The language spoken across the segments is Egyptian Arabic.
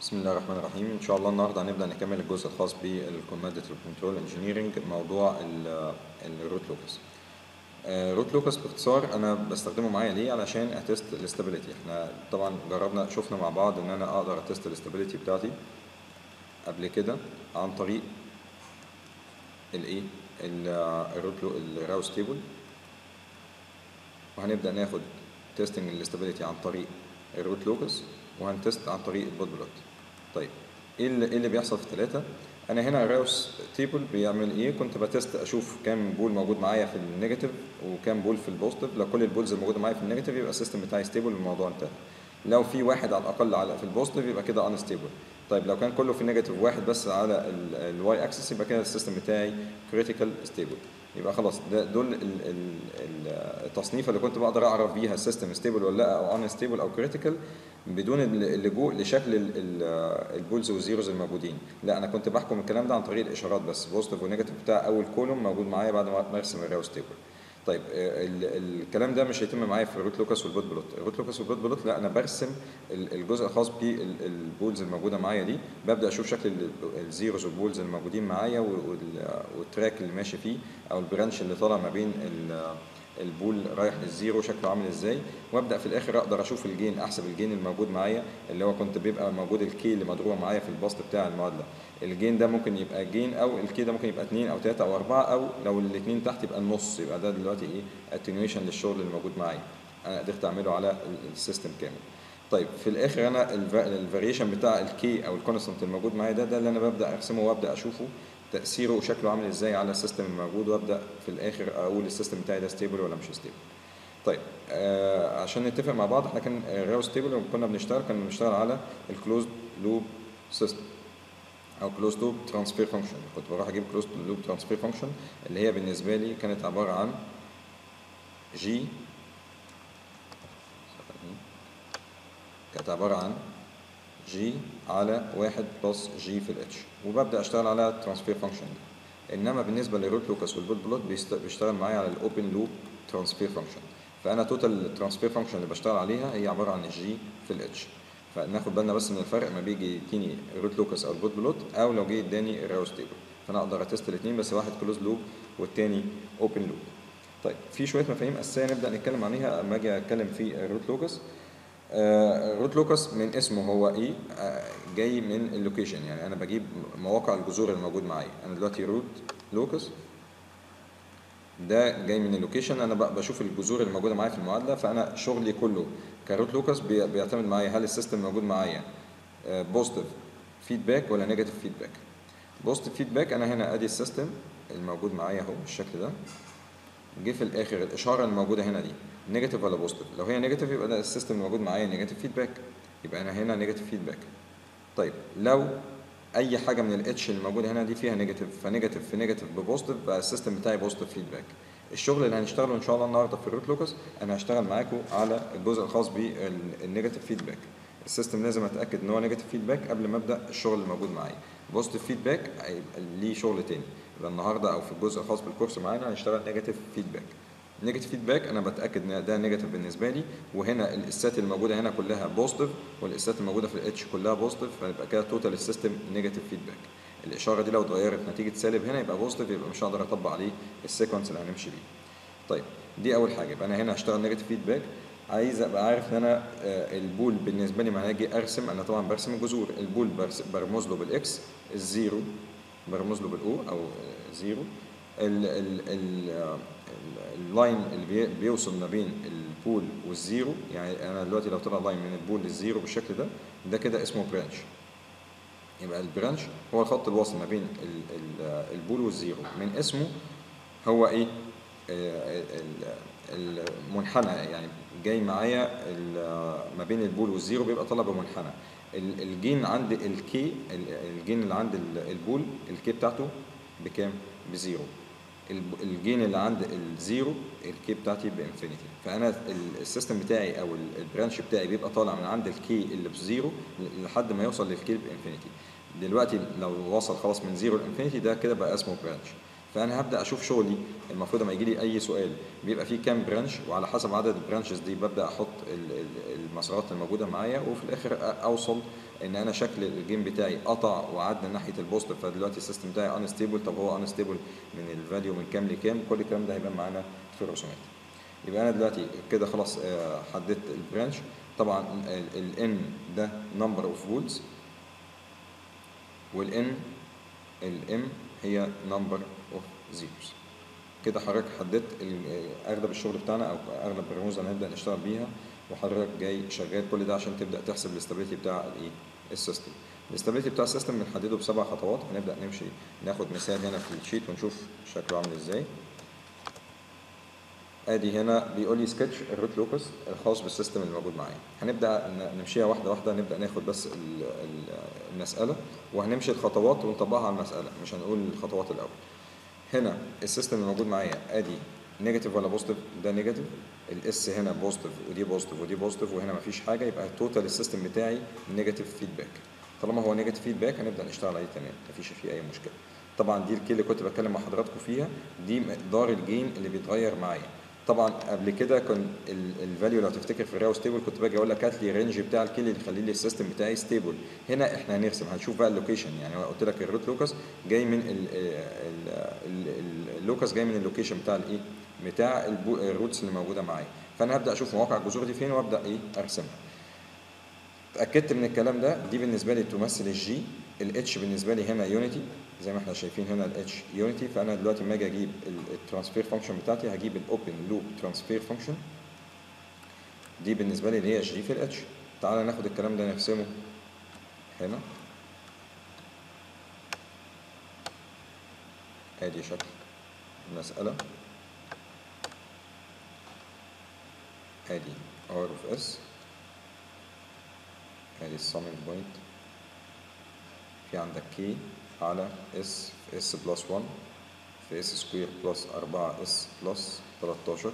بسم الله الرحمن الرحيم ان شاء الله النهارده هنبدا نكمل الجزء الخاص بالكومانديتيف كنترول انجينيرنج موضوع الروت لوكس روت لوكس باختصار انا بستخدمه معايا ليه علشان اتست الاستابيليتي احنا طبعا جربنا شفنا مع بعض ان انا اقدر اتست الاستابيليتي بتاعتي قبل كده عن طريق الايه الروت الراوس تيبل وهنبدا ناخد تيستنج الاستابيليتي عن طريق الروت لوكس وهنتست عن طريق البوت بلوت طيب ايه اللي, إيه اللي بيحصل في الثلاثه انا هنا الراوس تيبل بيعمل ايه كنت بتست اشوف كام بول موجود معايا في النيجاتيف وكام بول في البوزيتيف لو كل البولز الموجوده معايا في النيجاتيف يبقى السيستم بتاعي ستيبل والموضوع انتهى لو في واحد على الاقل على في البوزيتيف يبقى كده ان ستيبل طيب لو كان كله في النيجاتيف واحد بس على الواي اكسس يبقى كده السيستم بتاعي كريتيكال ستيبل يبقى خلاص ده دول ال ال التصنيف اللي كنت بقدر اعرف بيها السيستم ستيبل ولا لا او ان ستيبل او كريتيكال بدون اللجوء لشكل البولز والزيروز الموجودين لا انا كنت بحكم الكلام ده عن طريق الاشارات بس بوزيتيف ونيجاتيف بتاع اول كولوم موجود معايا بعد ما ارسم الراوس تيبل طيب الكلام ده مش هيتم معايا في الروت لوكس والبوت بلوت الروت لوكس والبوت بلوت لا انا برسم الجزء الخاص بالبولز الموجوده معايا دي ببدا اشوف شكل الزيروز والبولز الموجودين معايا والتراك اللي ماشي فيه او البرانش اللي طالع ما بين البول رايح للزيرو شكله عامل ازاي وابدا في الاخر اقدر اشوف الجين احسب الجين الموجود معايا اللي هو كنت بيبقى موجود الكي اللي مضروبه معايا في البسط بتاع المعادله الجين ده ممكن يبقى جين او الكي ده ممكن يبقى 2 او 3 او 4 او لو الاثنين تحت يبقى النص يبقى ده دلوقتي ايه اتنيويشن للشغل اللي موجود معايا انا قدرت اعمله على السيستم كامل طيب في الاخر انا الفاريشن بتاع الكي او الكونستنت الموجود معايا ده ده اللي انا ببدا ارسمه وابدا اشوفه تاثيره وشكله عامل ازاي على السيستم الموجود وابدا في الاخر اقول السيستم بتاعي ده ستيبل ولا مش ستيبل طيب آه عشان نتفق مع بعض احنا كان الراوس ستيبل لما كنا بنشتغل كنا بنشتغل على الكلوزد لوب سيستم او كلوزد لوب ترانسفير فانكشن كنت بروح اجيب كلوزد لوب ترانسفير فانكشن اللي هي بالنسبه لي كانت عباره عن جي كانت عباره عن جي على واحد بلس جي في الاتش وببدا اشتغل على الترانسفير فانكشن دي انما بالنسبه للروت لوكس والبوت بلوت بيشتغل معايا على الاوبن لوب ترانسفير فانكشن فانا توتال الترانسفير فانكشن اللي بشتغل عليها هي عباره عن الجي في الاتش فناخد بالنا بس من الفرق ما بيجي يديني الروت لوكس او البوت بلوت او لو جه يداني الراوس تيبل فانا اقدر اتست الاثنين بس واحد كلوز لوب والتاني اوبن لوب طيب في شويه مفاهيم اساسيه نبدا نتكلم عليها اما اجي اتكلم في الروت لوكس روت لوكس من اسمه هو ايه آه جاي من اللوكيشن يعني انا بجيب مواقع الجذور الموجود معايا انا دلوقتي روت لوكس ده جاي من اللوكيشن انا بشوف الجذور الموجوده معايا في المعادله فانا شغلي كله كروت لوكس بيعتمد معايا هل السيستم موجود معايا بوزيتيف فيدباك ولا نيجاتيف فيدباك بوزيتيف فيدباك انا هنا ادي السيستم الموجود معايا اهو بالشكل ده جه في الاخر الاشاره الموجوده هنا دي نيجاتيف ولا بوزيتيف لو هي نيجاتيف يبقى ده السيستم الموجود معايا نيجاتيف فيدباك يبقى انا هنا نيجاتيف فيدباك طيب لو اي حاجه من الاتش الموجوده هنا دي فيها نيجاتيف فنيجاتيف في نيجاتيف ببوزيتيف بقى السيستم بتاعي بوزيتيف فيدباك الشغل اللي هنشتغله ان شاء الله النهارده في الروت لوكس انا هشتغل معاكم على الجزء الخاص بالنيجاتيف فيدباك السيستم لازم اتاكد ان هو نيجاتيف فيدباك قبل ما ابدا الشغل الموجود معايا بوزيتيف فيدباك ليه شغل تاني يبقى النهارده او في الجزء الخاص بالكورس معانا هنشتغل نيجاتيف فيدباك نيجاتيف فيدباك انا بتاكد ان ده نيجاتيف بالنسبه لي وهنا الاسات الموجوده هنا كلها بوزيتيف والاسات الموجوده في الاتش كلها بوزيتيف فيبقى كده توتال السيستم نيجاتيف فيدباك الاشاره دي لو اتغيرت نتيجه سالب هنا يبقى بوزيتيف يبقى مش هقدر اطبق عليه السيكونس اللي هنمشي بيه طيب دي اول حاجه يبقى انا هنا هشتغل نيجاتيف فيدباك عايز ابقى عارف ان انا البول بالنسبه لي لما هاجي ارسم انا طبعا برسم الجذور البول برمز له بالاكس الزيرو برمز له بالاو او زيرو ال ال ال اللاين اللي بيوصل ما بين البول والزيرو يعني انا دلوقتي لو طلع لاين من البول للزيرو بالشكل ده ده كده اسمه برانش يبقى البرانش هو الخط الواصل ما بين ال ال البول والزيرو من اسمه هو ايه المنحنى يعني جاي معايا ما بين البول والزيرو بيبقى طالع بمنحنى الجين عند الكي الجين اللي عند البول الكي بتاعته بكام بزيرو الجين اللي عند الزيرو الكي بتاعتي بانفينيتي فانا السيستم بتاعي او البرانش بتاعي بيبقى طالع من عند الكي اللي بزيرو لحد ما يوصل للكي بانفينيتي دلوقتي لو وصل خلاص من زيرو لانفينيتي ده كده بقى اسمه برانش فانا هبدا اشوف شغلي المفروض لما يجي لي اي سؤال بيبقى فيه كام برانش وعلى حسب عدد البرانشز دي ببدا احط ال- ال- المسارات الموجوده معايا وفي الاخر أ- اوصل ان انا شكل الجيم بتاعي قطع وعدى ناحيه البوزيتيف فدلوقتي السيستم بتاعي انستيبل طب هو انستيبل من الفاليو من كام لكام كل الكلام ده هيبان معانا في الرسومات يبقى انا دلوقتي كده خلاص آه، حددت البرانش طبعا الان ده نمبر اوف بولز والان الام هي نمبر اوف زيروز كده حضرتك حددت ال- اغلب الشغل بتاعنا او اغلب الرموز اللي هنبدا نشتغل بيها وحضرتك جاي شغال كل ده عشان تبدا تحسب الاستابيليتي بتاع الايه السيستم الاستابيليتي بتاع السيستم بنحدده بسبع خطوات هنبدا نمشي ناخد مثال هنا في الشيت ونشوف شكله عامل ازاي ادي هنا بيقول لي سكتش الروت لوكس الخاص بالسيستم اللي موجود معايا هنبدا ن- نمشيها واحده واحده نبدا ناخد بس ال- ال- المساله وهنمشي الخطوات ونطبقها على المساله مش هنقول الخطوات الاول هنا السيستم اللي موجود معايا ادي نيجاتيف ولا بوزيتيف ده نيجاتيف الاس هنا بوزيتيف ودي بوزيتيف ودي بوزيتيف وهنا مفيش حاجه يبقى التوتال السيستم بتاعي نيجاتيف فيدباك طالما هو نيجاتيف فيدباك هنبدا نشتغل عليه تمام مفيش فيه اي مشكله طبعا دي الكي اللي كنت بتكلم مع حضراتكم فيها دي مقدار الجين اللي بيتغير معايا طبعا قبل كده كان الفاليو لو تفتكر في الراو ستيبل كنت باجي اقول لك هات لي الرينج بتاع الكي اللي يخلي لي السيستم بتاعي ستيبل هنا احنا هنرسم هنشوف بقى اللوكيشن يعني قلت لك الروت لوكس جاي من ال- ال- ال- ال- اللوكس جاي من اللوكيشن بتاع الايه بتاع البو- الروتس اللي موجوده معايا فانا هبدا اشوف مواقع الجذور دي فين وابدا ايه ارسمها اتاكدت من الكلام ده دي بالنسبه لي تمثل الجي الاتش بالنسبه لي هنا يونيتي زي ما احنا شايفين هنا الاتش يونيتي فانا دلوقتي لما اجي اجيب الترانسفير فانكشن بتاعتي هجيب الاوبن لوب ترانسفير فانكشن دي بالنسبه لي اللي هي جي في الاتش تعالى ناخد الكلام ده نرسمه هنا ادي شكل المساله ادي ار اوف اس ادي السامينج بوينت في عندك كي على اس في اس بلس 1 في اس سكوير بلس 4 اس بلس 13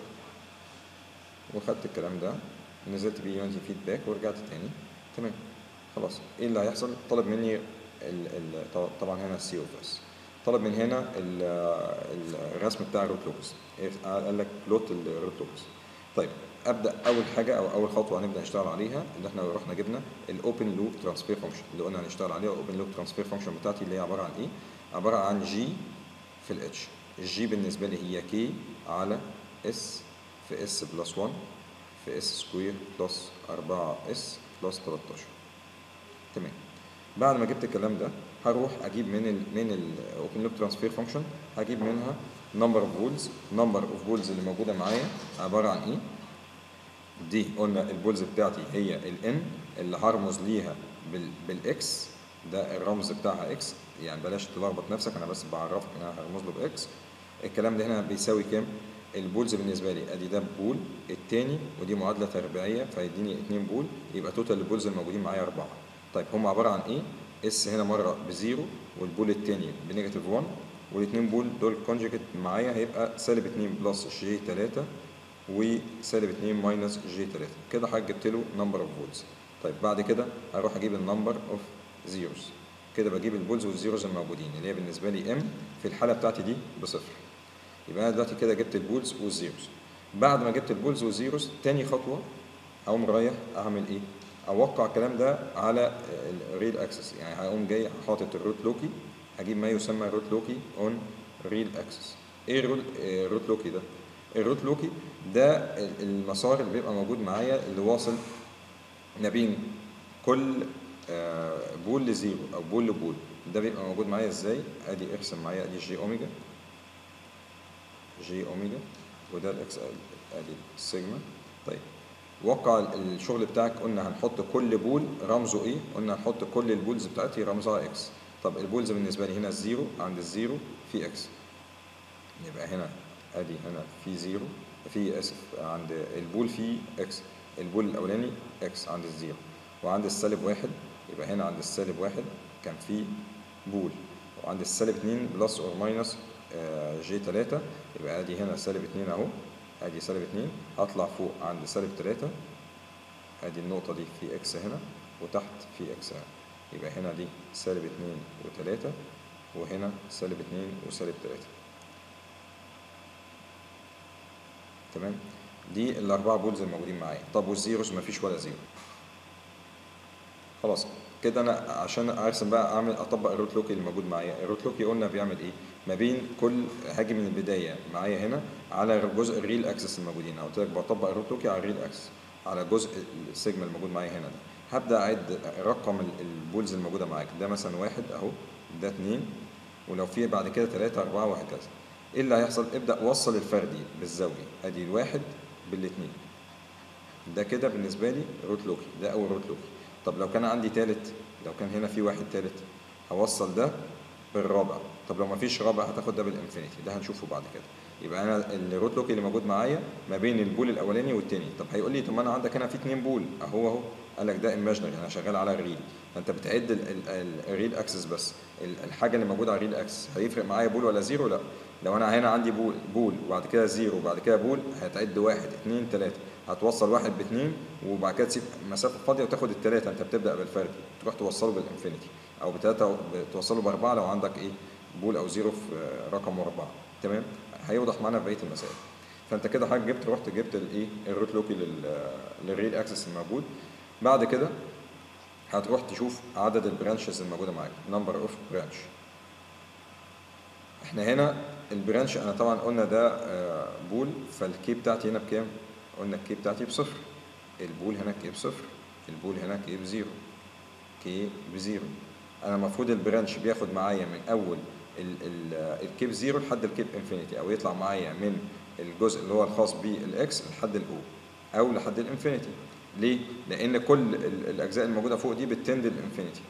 وخدت الكلام ده نزلت بيه يونتي فيدباك ورجعت تاني تمام خلاص ايه اللي هيحصل طلب مني ال ال طبعا هنا السي اوف اس طلب من هنا ال- الرسم بتاع الروت لوكس قال لك بلوت الروت لوكس طيب ابدا اول حاجه او اول خطوه هنبدا نشتغل عليها اللي احنا رحنا جبنا الاوبن لوب ترانسفير فانكشن اللي قلنا هنشتغل عليها الاوبن لوب ترانسفير فانكشن بتاعتي اللي هي عباره عن ايه عباره عن جي في الاتش الجي بالنسبه لي هي كي على اس في اس بلس 1 في اس سكوير بلس 4 اس بلس 13 تمام بعد ما جبت الكلام ده هروح اجيب من ال من الاوبن لوب ترانسفير فانكشن هجيب منها نمبر اوف بولز نمبر اوف بولز اللي موجوده معايا عباره عن ايه دي قلنا البولز بتاعتي هي الان اللي هرمز ليها بال بالاكس ده الرمز بتاعها اكس يعني بلاش تلخبط نفسك انا بس بعرفك ان انا هرمز له باكس الكلام ده هنا بيساوي كام البولز بالنسبه لي ادي ده بول التاني ودي معادله تربيعيه فيديني 2 بول يبقى توتال البولز الموجودين معايا اربعه طيب هم عباره عن ايه اس هنا مره بزيرو والبول التاني بنيجاتيف 1 والاثنين بول دول كونجكت معايا هيبقى سالب 2 بلس جي 3 وسالب 2 ماينس جي 3 كده حضرتك جبت له نمبر اوف بولز طيب بعد كده هروح اجيب النمبر اوف زيروز كده بجيب البولز والزيروز الموجودين اللي هي بالنسبه لي ام في الحاله بتاعتي دي بصفر يبقى انا دلوقتي كده جبت البولز والزيروز بعد ما جبت البولز والزيروز تاني خطوه اقوم رايح اعمل ايه اوقع الكلام ده على الريل اكسس يعني هقوم جاي حاطط الروت لوكي هجيب ما يسمى روت لوكي اون ريل اكسس ايه الرول- آه، الروت لوكي ده الروت لوكي ده المسار اللي بيبقى موجود معايا اللي واصل ما بين كل آه، بول لزيرو او بول لبول ده بيبقى موجود معايا ازاي ادي ارسم معايا ادي جي اوميجا جي اوميجا وده الاكس ادي السيجما طيب وقع الشغل بتاعك قلنا هنحط كل بول رمزه ايه قلنا هنحط كل البولز بتاعتي رمزها اكس طب البولز بالنسبه لي هنا الزيرو عند الزيرو في اكس يبقى هنا ادي هنا في زيرو في اسف عند البول في اكس البول الاولاني اكس عند الزيرو وعند السالب واحد يبقى هنا عند السالب واحد كان في بول وعند السالب اتنين بلس اور ماينس جي تلاتة يبقى ادي هنا سالب اتنين اهو ادي سالب اتنين هطلع فوق عند سالب تلاتة ادي النقطة دي في اكس هنا وتحت في اكس هنا يبقى هنا دي سالب اتنين وتلاتة وهنا سالب اتنين وسالب تلاتة تمام دي الاربعه بولز الموجودين معايا طب والزيروز مفيش ولا زيرو خلاص كده انا عشان ارسم بقى اعمل اطبق الروت لوكي اللي موجود معايا الروت لوكي قلنا بيعمل ايه ما بين كل هاجي من البدايه معايا هنا على جزء الريل اكسس الموجودين قلت لك بطبق الروت لوكي على الريل اكسس على جزء السيجما الموجود معايا هنا ده هبدا اعد رقم ال- البولز الموجوده معاك ده مثلا واحد اهو ده اتنين ولو في بعد كده تلاتة أربعة وهكذا ايه اللي هيحصل ابدا وصل الفردي بالزوجي ادي الواحد بالاتنين ده كده بالنسبه لي روت لوكي ده اول روت لوكي طب لو كان عندي تالت لو كان هنا في واحد تالت هوصل ده بالرابع طب لو ما فيش رابع هتاخد ده بالانفينيتي ده هنشوفه بعد كده يبقى انا الروت لوكي اللي موجود معايا ما بين البول الاولاني والتاني طب هيقول لي طب ما انا عندك هنا في اتنين بول اهو اهو قال لك ده ايماجنري انا شغال على الريل فانت بتعد ال- ال- ال- الريل اكسس بس ال- الحاجه اللي موجوده على الريل اكسس هيفرق معايا بول ولا زيرو لا لو انا هنا عندي بول بول وبعد كده زيرو وبعد كده بول هتعد واحد اتنين تلاته هتوصل واحد باتنين وبعد كده تسيب مسافه فاضيه وتاخد التلاته انت بتبدا بالفردي تروح توصله بالانفينيتي او بتلاته توصله باربعه لو عندك ايه بول او زيرو في آه، رقم مربع تمام هيوضح معانا في بقيه المسائل فانت كده حضرتك جبت رحت جبت الايه الروت لوكي لل- للريل اكسس الموجود بعد كده هتروح تشوف عدد البرانشز الموجوده معاك نمبر اوف برانش احنا هنا البرانش انا طبعا قلنا ده آه، بول فالكي بتاعتي هنا بكام قلنا الكي بتاعتي بصفر البول هنا كي بصفر البول هنا كي بزيرو كي بزيرو انا المفروض البرانش بياخد معايا من اول ال- ال- الكيب زيرو لحد الكيب انفينيتي او يطلع معايا من الجزء اللي هو الخاص بالاكس لحد الاو او لحد الانفينيتي ليه؟ لان كل ال- الاجزاء الموجوده فوق دي بتتند الانفينيتي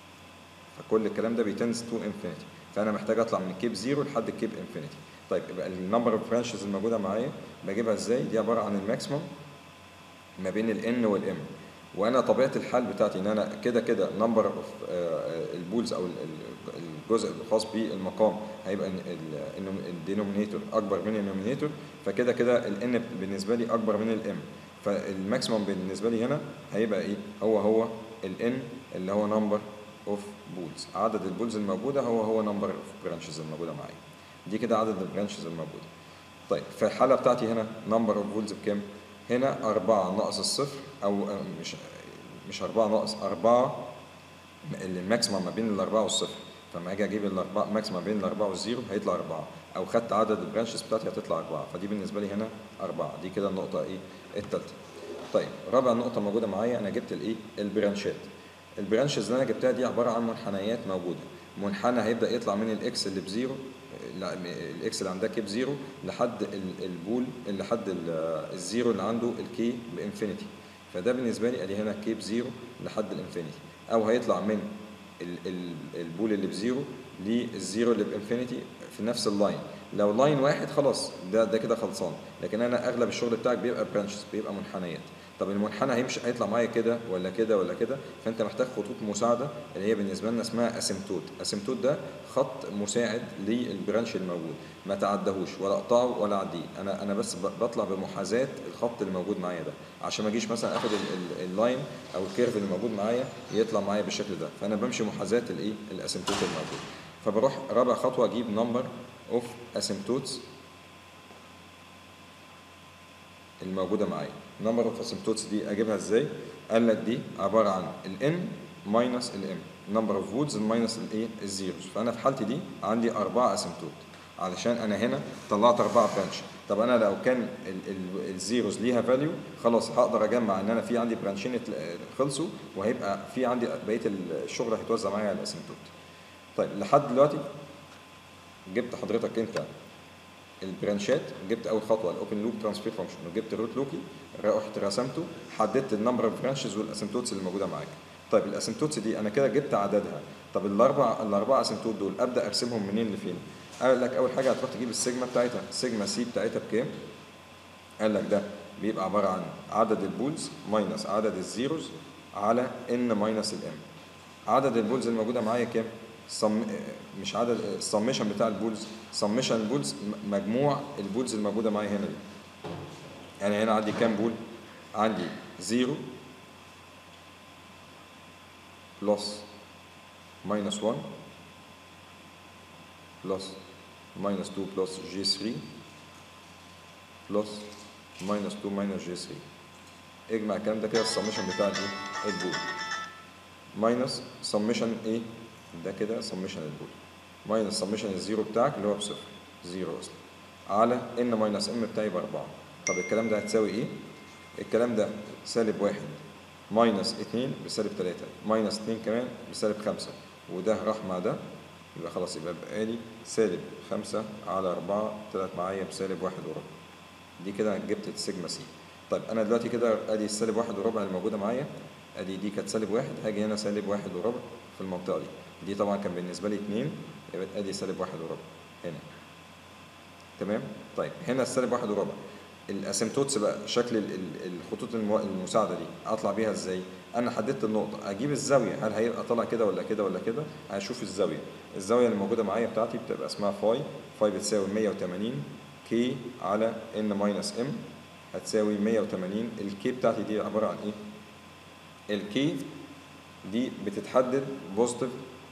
فكل الكلام ده بيتنز تو انفينيتي فانا محتاج اطلع من الكيب زيرو لحد الكيب انفينيتي طيب يبقى النمبر اوف برانشز الموجوده معايا بجيبها ازاي دي عباره عن الماكسيمم ما بين الان والام وانا طبيعه الحال بتاعتي ان انا كده كده نمبر اوف البولز او ال- ال- الجزء الخاص بالمقام هيبقى الدينومينيتور اكبر من النومينيتور فكده كده الان بالنسبه لي اكبر من الام فالماكسيمم بالنسبه لي هنا هيبقى ايه هو هو الان اللي هو نمبر اوف بولز عدد البولز الموجوده هو هو نمبر اوف برانشز الموجوده معايا دي كده عدد البرانشز الموجوده طيب في الحاله بتاعتي هنا نمبر اوف بولز بكام هنا أربعة ناقص الصفر أو آه، مش مش أربعة ناقص أربعة الماكسيمم ما بين الأربعة والصفر فلما أجي أجيب الأربعة ماكسيمم ما بين الأربعة والزيرو هيطلع أربعة أو خدت عدد البرانشز بتاعتي هتطلع أربعة فدي بالنسبة لي هنا أربعة دي كده النقطة إيه التالتة طيب رابع نقطة موجودة معايا أنا جبت الإيه البرانشات البرانشز اللي أنا جبتها دي عبارة عن منحنيات موجودة منحنى هيبدأ يطلع من الإكس اللي بزيرو لا، الاكس اللي عندها كيب زيرو لحد ال- البول لحد ال- الزيرو اللي عنده الكي بانفينيتي فده بالنسبه لي ادي هنا كيب زيرو لحد الانفينيتي او هيطلع من ال- ال- البول اللي بزيرو للزيرو اللي بانفينيتي في نفس اللاين لو لاين واحد خلاص ده ده كده خلصان لكن انا اغلب الشغل بتاعك بيبقى برانشز بيبقى منحنيات طب المنحنى هيمشي هيطلع معايا كده ولا كده ولا كده فانت محتاج خطوط مساعده اللي هي بالنسبه لنا اسمها اسيمتوت اسيمتوت ده خط مساعد للبرانش الموجود ما تعدهوش ولا اقطعه ولا اعديه انا انا بس ب- بطلع بمحاذاه الخط اللي موجود معايا ده عشان ما اجيش مثلا اخد ال- ال- اللاين او الكيرف اللي موجود معايا يطلع معايا بالشكل ده فانا بمشي محاذاه الايه الاسيمتوت الموجود فبروح رابع خطوه اجيب نمبر اوف اسيمتوتس الموجوده معايا نمبر اوف اسيمتوتس دي اجيبها ازاي قال لك دي عباره عن الان ماينس الام نمبر اوف وودز ماينس الايه الزيروز فانا في حالتي دي عندي اربعه اسيمتوت علشان انا هنا طلعت اربعه برانش طب انا لو كان ال- ال- الزيروز ليها فاليو خلاص هقدر اجمع ان انا في عندي برانشين اتل- خلصوا وهيبقى في عندي بقيه الشغل هيتوزع معايا على الاسيمتوت طيب لحد دلوقتي جبت حضرتك انت البرانشات جبت اول خطوه الاوبن لوب ترانسفير فانكشن وجبت الروت لوكي رحت رسمته حددت النمبر اوف برانشز والاسيمتوتس اللي موجوده معاك طيب الاسيمتوتس دي انا كده جبت عددها طب الاربع الاربع اسيمتوت دول ابدا ارسمهم منين لفين قال لك اول حاجه هتروح تجيب السيجما بتاعتها السيجما سي بتاعتها بكام قال لك ده بيبقى عباره عن عدد البولز ماينس عدد الزيروز على ان ماينس الام عدد البولز الموجوده معايا كام صم... مش عدد السميشن بتاع البولز سميشن البولز م- مجموع البولز الموجوده معايا هنا دي يعني هنا عندي كام بول عندي 0 بلس ماينس 1 بلس ماينس 2 بلس جي 3 بلس ماينس 2 ماينس جي 3 اجمع الكلام ده كده السمشن بتاع الايه البول ماينس سمشن ايه ده كده سمشن البول ماينس سمشن الزيرو بتاعك اللي هو بصفر زيرو اصلا على ان ماينس ام بتاعي باربعه طب الكلام ده هتساوي ايه الكلام ده سالب واحد ماينس اتنين بسالب تلاتة ماينس اتنين كمان بسالب خمسة وده راح مع ده يبقى خلاص يبقى بقالي سالب خمسة على أربعة طلعت معايا بسالب واحد وربع دي كده أنا جبت السيجما سي طيب أنا دلوقتي كده أدي السالب واحد وربع اللي موجودة معايا أدي دي كانت سالب واحد هاجي هنا سالب واحد وربع في المنطقة دي دي طبعا كان بالنسبة لي اتنين يبقى أدي سالب واحد وربع هنا تمام طيب هنا السالب واحد وربع الاسيمتوتس بقى شكل ال- ال- الخطوط المو- المساعده دي اطلع بيها ازاي انا حددت النقطه اجيب الزاويه هل هيبقى طالع كده ولا كده ولا كده هشوف الزاويه الزاويه اللي موجوده معايا بتاعتي بتبقى اسمها فاي فاي بتساوي 180 كي على ان ماينس ام هتساوي 180 الكي بتاعتي دي عباره عن ايه الكي دي بتتحدد بوزيتيف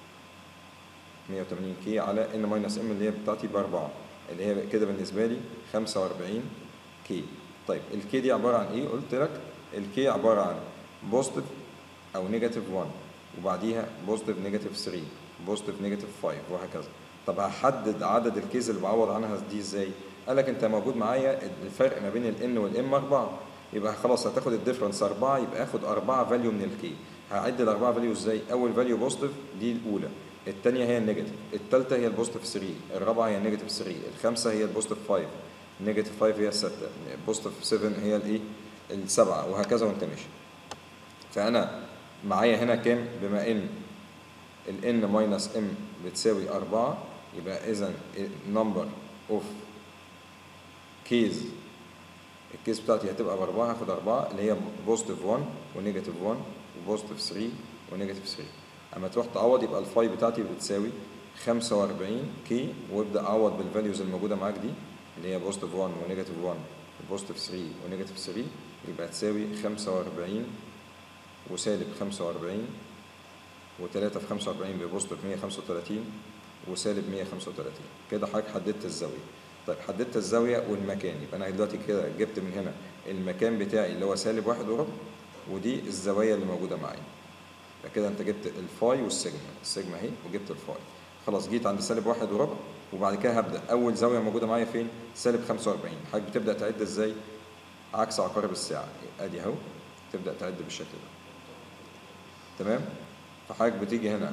180 كي على ان ماينس ام اللي هي بتاعتي باربعه اللي هي كده بالنسبه لي 45 كي طيب الكي دي عباره عن ايه قلت لك الكي عباره عن بوزيتيف او نيجاتيف 1 وبعديها بوزيتيف نيجاتيف 3 بوزيتيف نيجاتيف 5 وهكذا طب هحدد عدد الكيز اللي بعوض عنها دي ازاي قال لك انت موجود معايا الفرق ما بين الان والام 4 يبقى خلاص هتاخد الديفرنس 4 يبقى اخد 4 فاليو من الكي هعد الاربعه فاليو ازاي اول فاليو بوزيتيف دي الاولى الثانيه هي النيجاتيف الثالثه هي البوزيتيف 3 الرابعه هي النيجاتيف 3 الخامسه هي البوزيتيف 5 نيجاتيف 5 هي الستة بوزيتيف 7 هي الايه السبعة وهكذا وانت ماشي فأنا معايا هنا كام بما إن ال n ماينس m بتساوي أربعة يبقى إذا number of keys الكيس بتاعتي هتبقى بأربعة هاخد أربعة اللي هي بوزيتيف 1 ونيجاتيف 1 وبوزيتيف 3 ونيجاتيف 3 أما تروح تعوض يبقى الفاي بتاعتي بتساوي 45 كي وابدأ أعوض بالفاليوز الموجودة معاك دي اللي هي بوزيتيف 1 ونيجاتيف 1 وبوزيتيف 3 ونيجاتيف 3 يبقى تساوي 45 وسالب 45 و3 في 45 ببوزيتيف 135 وسالب 135 كده حضرتك حددت الزاوية طيب حددت الزاوية والمكان يبقى أنا دلوقتي كده جبت من هنا المكان بتاعي اللي هو سالب واحد وربع ودي الزوايا اللي موجودة معايا يبقى كده أنت جبت الفاي والسيجما السيجما أهي وجبت الفاي خلاص جيت عند سالب واحد وربع وبعد كده هبدأ أول زاوية موجودة معايا فين؟ سالب 45 حضرتك بتبدأ تعد إزاي؟ عكس عقارب الساعة أدي أهو تبدأ تعد بالشكل ده تمام؟ فحضرتك بتيجي هنا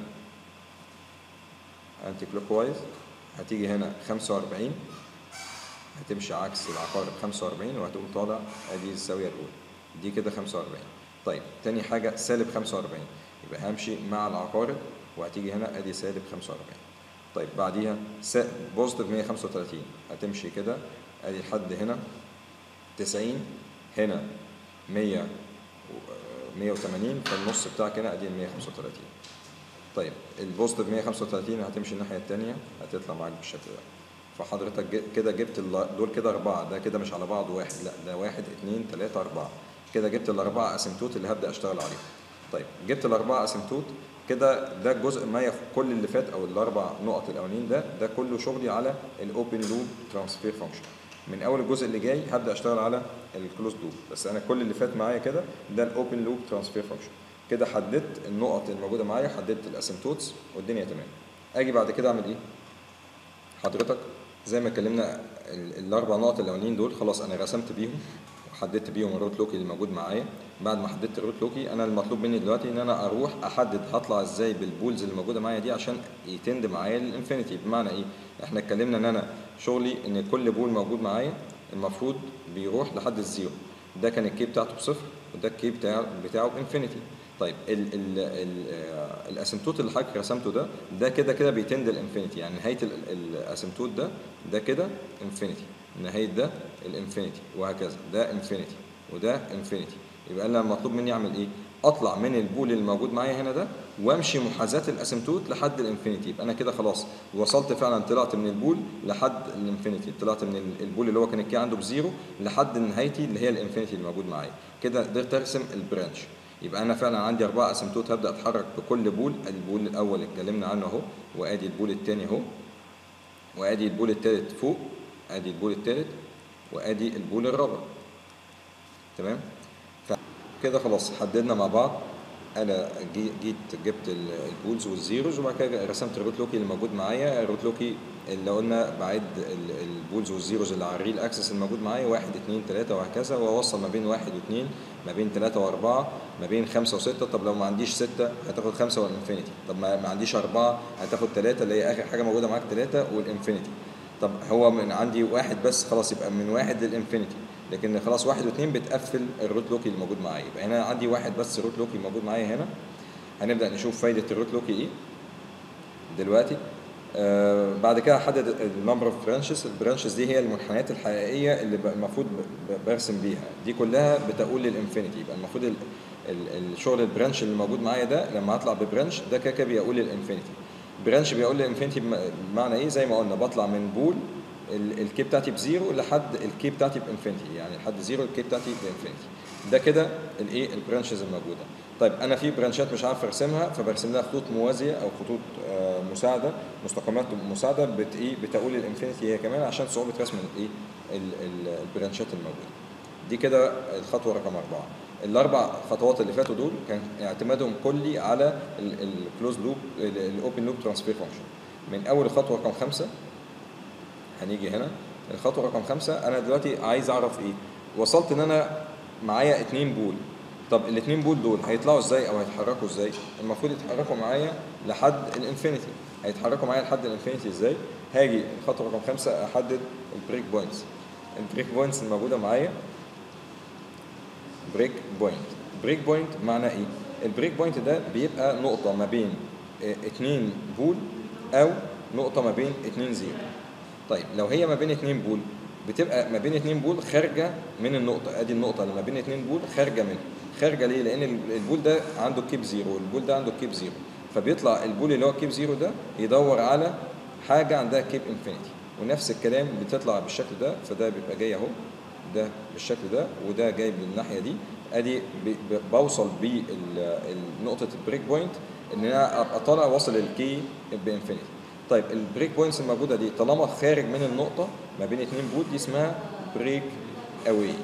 أنتي كلوك وايز هتيجي هنا 45 هتمشي عكس العقارب 45 وهتقوم طالع ادي الزاويه الاولى دي كده 45 طيب تاني حاجه سالب 45 يبقى همشي مع العقارب وهتيجي هنا ادي سالب 45 طيب بعديها بوزيتيف 135 هتمشي كده ادي لحد هنا 90 هنا 100 180 فالنص بتاعك هنا ادي 135 طيب البوزيتيف 135 هتمشي الناحيه الثانيه هتطلع معاك بالشكل ده فحضرتك ج- كده جبت ال- دول كده أربعة ده كده مش على بعض واحد لا ده واحد اتنين تلاتة أربعة كده جبت الأربعة أسيمتوت اللي هبدأ أشتغل عليهم طيب جبت الأربعة أسيمتوت كده ده جزء ما يف كل اللي فات أو الأربع نقط الأولانيين ده ده كله شغلي على الأوبن لوب ترانسفير فانكشن من أول الجزء اللي جاي هبدأ أشتغل على الكلوز لوب بس أنا كل اللي فات معايا كده ده الأوبن لوب ترانسفير فانكشن كده حددت النقط الموجودة معايا حددت الأسيمتوتس والدنيا تمام أجي بعد كده أعمل إيه؟ حضرتك زي ما اتكلمنا ال- الاربع نقط الاولانيين دول خلاص انا رسمت بيهم وحددت بيهم الروت لوكي اللي موجود معايا بعد ما حددت الروت لوكي انا المطلوب مني دلوقتي ان انا اروح احدد هطلع ازاي بالبولز اللي موجوده معايا دي عشان يتند معايا للانفينيتي بمعنى ايه احنا اتكلمنا ان انا شغلي ان كل بول موجود معايا المفروض بيروح لحد الزيرو ده كان الكي بتاعته بصفر وده الكي بتاع بتاعه بانفينيتي طيب ال ال ال آه، الاسيمتوت اللي حضرتك رسمته ده ده كده كده بيتند الانفينيتي يعني نهايه ال- ال- الاسيمتوت ده ده كده انفينيتي نهايه ده الانفينيتي وهكذا ده انفينيتي وده انفينيتي يبقى انا المطلوب مني اعمل ايه اطلع من البول اللي موجود معايا هنا ده وامشي محاذاه الاسيمتوت لحد الانفينيتي يبقى انا كده خلاص وصلت فعلا طلعت من البول لحد الانفينيتي طلعت من ال- البول اللي هو كان الكي عنده بزيرو لحد نهايتي اللي هي الانفينيتي اللي موجود معايا كده قدرت ارسم البرانش يبقى انا فعلا عندي اربعه اسيمتوت هبدا اتحرك بكل بول البول الاول اللي اتكلمنا عنه اهو وادي البول الثاني اهو وادي البول الثالث فوق ادي البول الثالث وادي البول الرابع تمام كده خلاص حددنا مع بعض انا جي- جيت جبت ال- البولز والزيروز وبعد كده رسمت الروت لوكي اللي موجود معايا الروت لوكي اللي قلنا بعد ال- البولز والزيروز اللي على الريل اكسس الموجود معايا واحد اتنين تلاته وهكذا واوصل ما بين واحد واثنين ما بين تلاته واربعه ما بين خمسه وسته طب لو ما عنديش سته هتاخد خمسه والانفينيتي طب ما ما عنديش اربعه هتاخد تلاته اللي هي اخر حاجه موجوده معاك تلاته والانفينيتي طب هو من عندي واحد بس خلاص يبقى من واحد للانفينيتي لكن خلاص واحد واثنين بتقفل الروت لوكي اللي موجود معايا يبقى هنا عندي واحد بس روت لوكي موجود معايا هنا هنبدا نشوف فايده الروت لوكي ايه دلوقتي آه بعد كده احدد النمبر اوف برانشز البرانشز دي هي المنحنيات الحقيقيه اللي ب- المفروض ب- ب- برسم بيها دي كلها بتقول للانفينيتي يبقى المفروض ال- ال- الشغل البرانش اللي موجود معايا ده لما اطلع ببرانش ده كده كده بيقول للانفينيتي برانش بيقول للانفينيتي بم- بمعنى ايه زي ما قلنا بطلع من بول ال- الكي بتاعتي بزيرو لحد الكي بتاعتي بانفينيتي يعني لحد زيرو الكي بتاعتي بانفينيتي ده كده الايه البرانشز الموجوده طيب انا في برانشات مش عارف ارسمها فبرسم لها خطوط موازيه او خطوط آه، مساعده مستقيمات مساعده بت ايه بتقول الانفينيتي هي كمان عشان صعوبه رسم الايه ال- ال- البرانشات الموجوده دي كده الخطوه رقم اربعه الاربع خطوات اللي فاتوا دول كان اعتمادهم كلي على الكلوز لوب الاوبن لوب ترانسفير فانكشن من اول خطوه رقم خمسه هنيجي هنا الخطوه رقم خمسه انا دلوقتي عايز اعرف ايه وصلت ان انا معايا اتنين بول طب الاتنين بول دول هيطلعوا ازاي او هيتحركوا ازاي المفروض يتحركوا معايا لحد الانفينيتي هيتحركوا معايا لحد الانفينيتي ازاي هاجي الخطوه رقم خمسه احدد البريك بوينتس البريك بوينتس الموجوده معايا بريك بوينت بريك بوينت معناه ايه البريك بوينت ده بيبقى نقطه ما بين اه، اتنين بول او نقطه ما بين اتنين زيرو طيب لو هي ما بين اتنين بول بتبقى ما بين اتنين بول خارجه من النقطه ادي النقطه اللي ما بين اتنين بول خارجه منها خارجه ليه لان ال- البول ده عنده كيب زيرو والبول ده عنده كيب زيرو فبيطلع البول اللي هو كيب زيرو ده يدور على حاجه عندها كيب انفينيتي ونفس الكلام بتطلع بالشكل ده فده بيبقى جاي اهو ده بالشكل ده وده جاي من الناحيه دي ادي ب- ب- بوصل بنقطه البريك بوينت ان انا ابقى طالع واصل الكي بانفينيتي طيب البريك بوينتس الموجوده دي طالما خارج من النقطه ما بين اتنين بول دي اسمها بريك اواي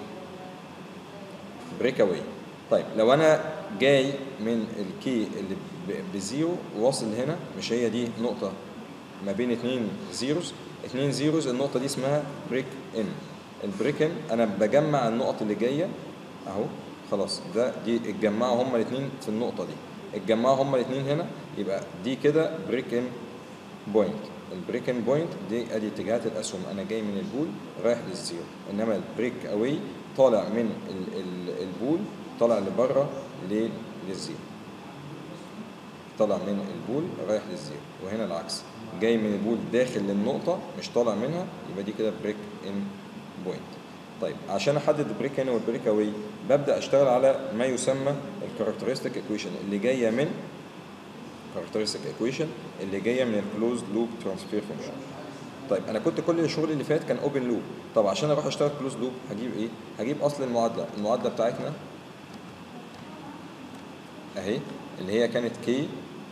بريك اواي طيب لو انا جاي من الكي اللي ب- بزيرو واصل هنا مش هي دي نقطه ما بين اتنين زيروز اتنين زيروز النقطه دي اسمها بريك ان البريك ان انا بجمع النقط اللي جايه اهو خلاص ده دي اتجمعوا هما الاثنين في النقطه دي اتجمعوا هما الاثنين هنا يبقى دي كده بريك ان بوينت البريك ان بوينت دي ادي اتجاهات الاسهم انا جاي من البول رايح للزيرو انما البريك اواي طالع من ال ال البول طالع لبره لل- للزيرو طالع من البول رايح للزيرو وهنا العكس جاي من البول داخل للنقطة مش طالع منها يبقى دي كده بريك ان بوينت طيب عشان احدد البريك ان والبريك اواي ببدا اشتغل على ما يسمى الكاركترستيك ايكويشن اللي جايه من كاركترستيك ايكويشن اللي جايه من الكلوز لوب ترانسفير فانكشن طيب انا كنت كل الشغل اللي فات كان اوبن لوب طب عشان اروح اشتغل كلوز لوب هجيب ايه هجيب اصل المعادله المعادله بتاعتنا اهي اللي هي كانت كي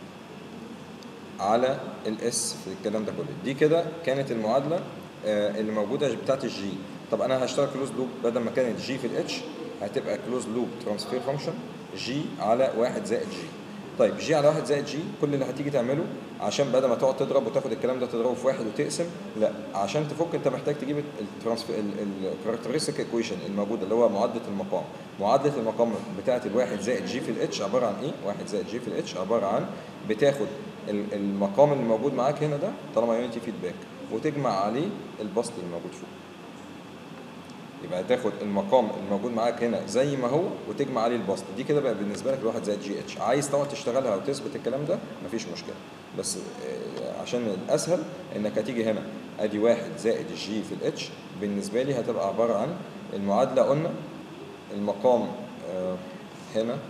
على الاس في الكلام ده كله دي كده كانت المعادله آه، اللي موجوده بتاعت الجي طب انا هشتغل كلوز لوب بدل ما كانت جي في الاتش هتبقى كلوز لوب ترانسفير فانكشن جي على 1 زائد جي طيب جي على 1 زائد جي كل اللي هتيجي تعمله عشان بدل ما تقعد تضرب وتاخد الكلام ده تضربه في واحد وتقسم لا عشان تفك انت محتاج تجيب الترانسفير الكاركترستيك ايكويشن الموجوده اللي هو معادله المقام معادله المقام بتاعه الواحد زائد جي في الاتش عباره عن ايه؟ واحد زائد جي في الاتش عباره عن بتاخد ال- المقام اللي موجود معاك هنا ده طالما يونيتي فيدباك وتجمع عليه البسط اللي موجود فوق يبقى تاخد المقام الموجود معاك هنا زي ما هو وتجمع عليه البسط دي كده بقى بالنسبه لك الواحد زائد جي اتش عايز تقعد تشتغلها وتثبت الكلام ده مفيش مشكله بس آه، عشان الاسهل انك هتيجي هنا ادي واحد زائد الجي في الاتش بالنسبه لي هتبقى عباره عن المعادله قلنا المقام آه، هنا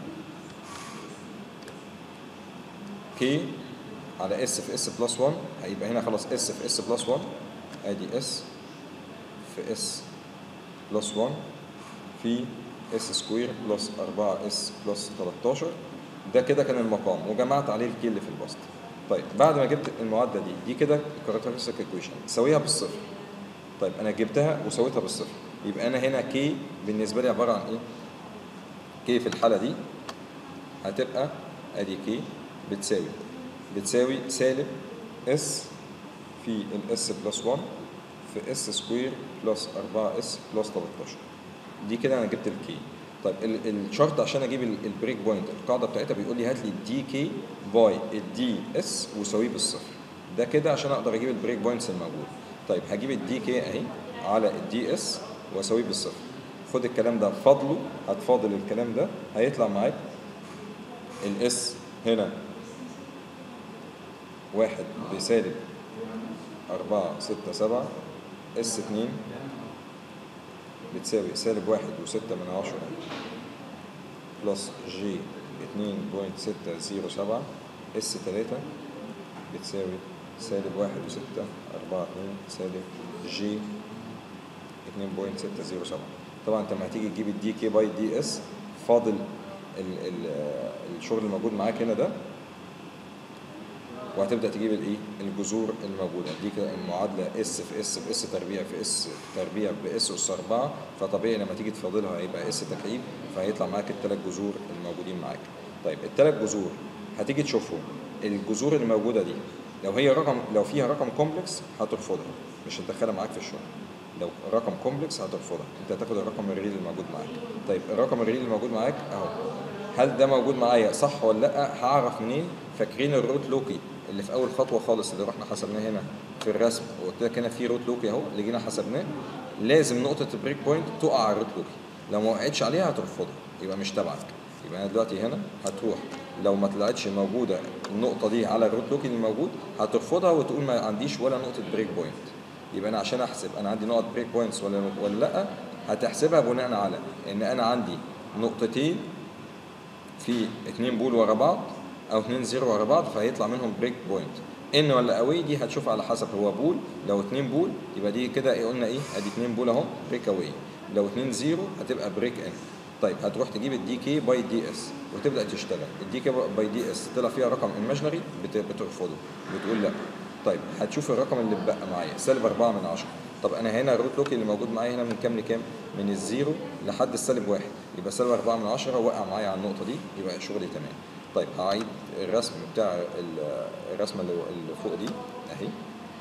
كي على اس في اس بلس 1 هيبقى هنا خلاص اس في اس بلس 1 ادي اس في اس بلس 1 في اس سكوير بلس 4 اس بلس 13 ده كده كان المقام وجمعت عليه الكي اللي في البسط طيب بعد ما جبت المعادله دي دي كده الكاركترستيك ايكويشن سويها بالصفر طيب انا جبتها وسويتها بالصفر يبقى انا هنا كي بالنسبه لي عباره عن ايه كي في الحاله دي هتبقى ادي كي بتساوي بتساوي سالب اس في الاس بلس 1 في اس سكوير بلس 4 اس بلس 13 دي كده انا جبت الكي طيب ال- الشرط عشان اجيب ال- البريك بوينت القاعده بتاعتها بيقول لي هات لي الدي كي باي الدي اس وساويه بالصفر ده كده عشان اقدر اجيب البريك بوينتس الموجود طيب هجيب الدي كي اهي على الدي اس واساويه بالصفر خد الكلام ده فاضله هتفاضل الكلام ده هيطلع معاك الاس هنا واحد بسالب أربعة ستة سبعة اس اتنين بتساوي سالب واحد وستة من عشرة بلس جي اتنين بوينت ستة زيرو سبعة اس تلاتة بتساوي سالب واحد وستة أربعة اتنين سالب جي اتنين بوينت ستة زيرو سبعة طبعا انت لما هتيجي تجيب الدي كي باي دي اس فاضل ال ال الشغل الموجود معاك هنا ده وهتبدا تجيب الايه الجذور الموجوده دي كده المعادله اس في اس في اس تربيع في اس تربيع باس اس 4 فطبيعي لما تيجي تفاضلها هيبقى اس تكعيب فهيطلع معاك الثلاث جذور الموجودين معاك طيب الثلاث جذور هتيجي تشوفهم الجذور الموجوده دي لو هي رقم لو فيها رقم كومبلكس هترفضها مش هتدخلها معاك في الشغل لو رقم كومبلكس هترفضها انت هتاخد الرقم الريل الموجود معاك طيب الرقم الريل الموجود معاك اهو هل ده موجود معايا صح ولا لا هعرف منين فاكرين الروت لوكي اللي في اول خطوه خالص اللي رحنا حسبناه هنا في الرسم وقلت لك هنا في روت لوكي اهو اللي جينا حسبناه لازم نقطه البريك بوينت تقع على الروت لوكي لو ما وقعتش عليها هترفضها يبقى مش تبعك يبقى انا دلوقتي هنا هتروح لو ما طلعتش موجوده النقطه دي على الروت لوكي اللي موجود هترفضها وتقول ما عنديش ولا نقطه بريك بوينت يبقى انا عشان احسب انا عندي نقط بريك بوينتس ولا ولا لا هتحسبها بناء على ان انا عندي نقطتين في اتنين بول ورا بعض او اتنين زيرو ورا بعض فهيطلع منهم بريك بوينت ان ولا اوي دي هتشوف على حسب هو بول لو اتنين بول يبقى دي كده ايه قلنا ايه ادي اتنين بول اهو بريك اوي لو اتنين زيرو هتبقى بريك ان طيب هتروح تجيب الدي كي باي دي اس وتبدا تشتغل الدي كي باي دي اس طلع فيها رقم ايماجنري بترفضه بتقول لا طيب هتشوف الرقم اللي اتبقى معايا سالب 4 من 10 طب انا هنا الروت لوكي اللي موجود معايا هنا من كام لكام؟ من الزيرو لحد السالب واحد يبقى سالب 4 من 10 وقع معايا على النقطه دي يبقى شغلي تمام طيب هعيد الرسم بتاع ال- الرسمه اللي اللي فوق دي اهي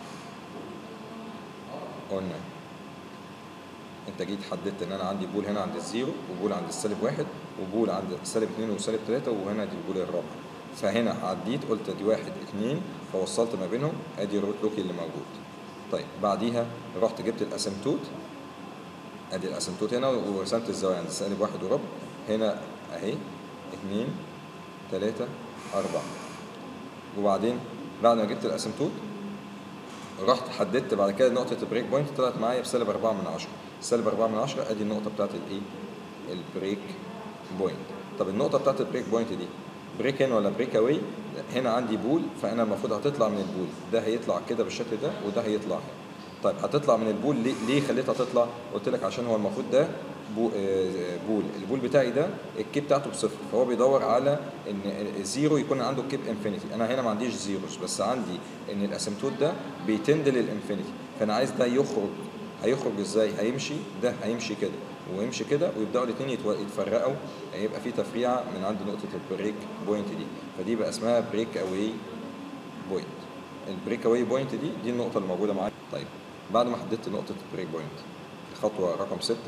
قلنا انت جيت حددت ان انا عندي بول هنا عند الزيرو وبول عند السالب واحد وبول عند سالب اتنين وسالب تلاته وهنا دي البول الرابعه فهنا عديت قلت دي واحد اتنين فوصلت ما بينهم ادي الروت لوكي اللي موجود طيب بعديها رحت جبت الاسمتوت ادي الاسمتوت هنا ورسمت الزاويه عند سالب واحد وربع هنا اهي اتنين تلاته اربعه وبعدين بعد ما جبت الاسمتوت رحت حددت بعد كده نقطة البريك بوينت طلعت معايا بسالب 4 من 10 سالب 4 من 10 ادي النقطة بتاعت الايه؟ البريك بوينت طب النقطة بتاعت البريك بوينت دي بريك ان ولا بريك اواي هنا عندي بول فانا المفروض هتطلع من البول ده هيطلع كده بالشكل ده وده هيطلع هنا طيب هتطلع من البول ليه, ليه خليتها تطلع؟ قلت لك عشان هو المفروض ده بو آه، بول البول بتاعي ده الكيب بتاعته بصفر فهو بيدور على ان الزيرو يكون عنده كيب انفينيتي انا هنا ما عنديش زيروز بس عندي ان الاسمتوت ده بيتند للانفينيتي فانا عايز ده يخرج هيخرج ازاي هيمشي ده هيمشي كده ويمشي كده ويبداوا الاثنين يتفرقوا هيبقى في تفريعه من عند نقطه البريك بوينت دي فدي بقى اسمها بريك اواي بوينت البريك اواي بوينت دي دي النقطه اللي موجوده معايا طيب بعد ما حددت نقطه البريك بوينت الخطوه رقم 6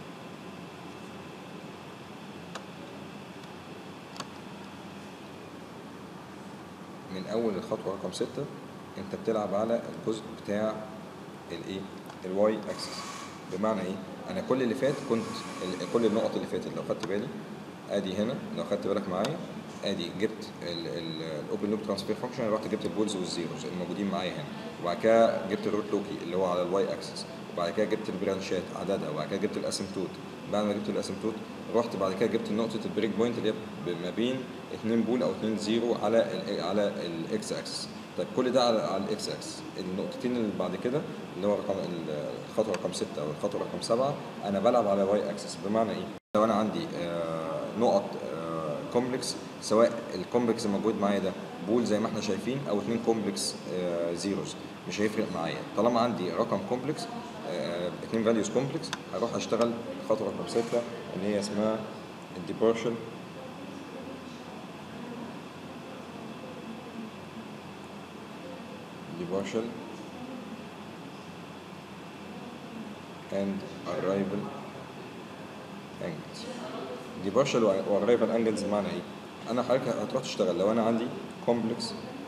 من اول الخطوه رقم 6 انت بتلعب على الجزء بتاع الايه الواي اكسس بمعنى ايه انا كل اللي فات كنت ال- كل النقط اللي فاتت لو خدت بالي ادي هنا لو خدت بالك معايا ادي جبت الاوبن لوب ترانسفير فانكشن رحت جبت البولز والزيروز الموجودين معايا هنا وبعد كده جبت الروت لوكي اللي هو على الواي اكسس وبعد كده جبت البرانشات عددها وبعد كده جبت الاسمتوت بعد ما جبت الاسمتوت رحت بعد كده جبت نقطه البريك بوينت اللي هي ب- ما بين 2 بول او 2 زيرو على ال على الاكس اكسس طيب كل ده على على الاكس اكسس النقطتين اللي بعد كده اللي هو رقم ال- الخطوه رقم 6 او الخطوه رقم 7 انا بلعب على واي اكسس بمعنى ايه لو انا عندي آه، نقط كومبلكس سواء الكومبلكس الموجود معايا ده بول زي ما احنا شايفين او اتنين كومبلكس زيروز مش هيفرق معايا طالما عندي رقم كومبلكس آه، اتنين فاليوز كومبلكس هروح اشتغل خطوه رقم سته اللي هي اسمها الديبارشل departure and arrival angles departure و arrival angles معنى ايه؟ انا حضرتك هتروح تشتغل لو انا عندي complex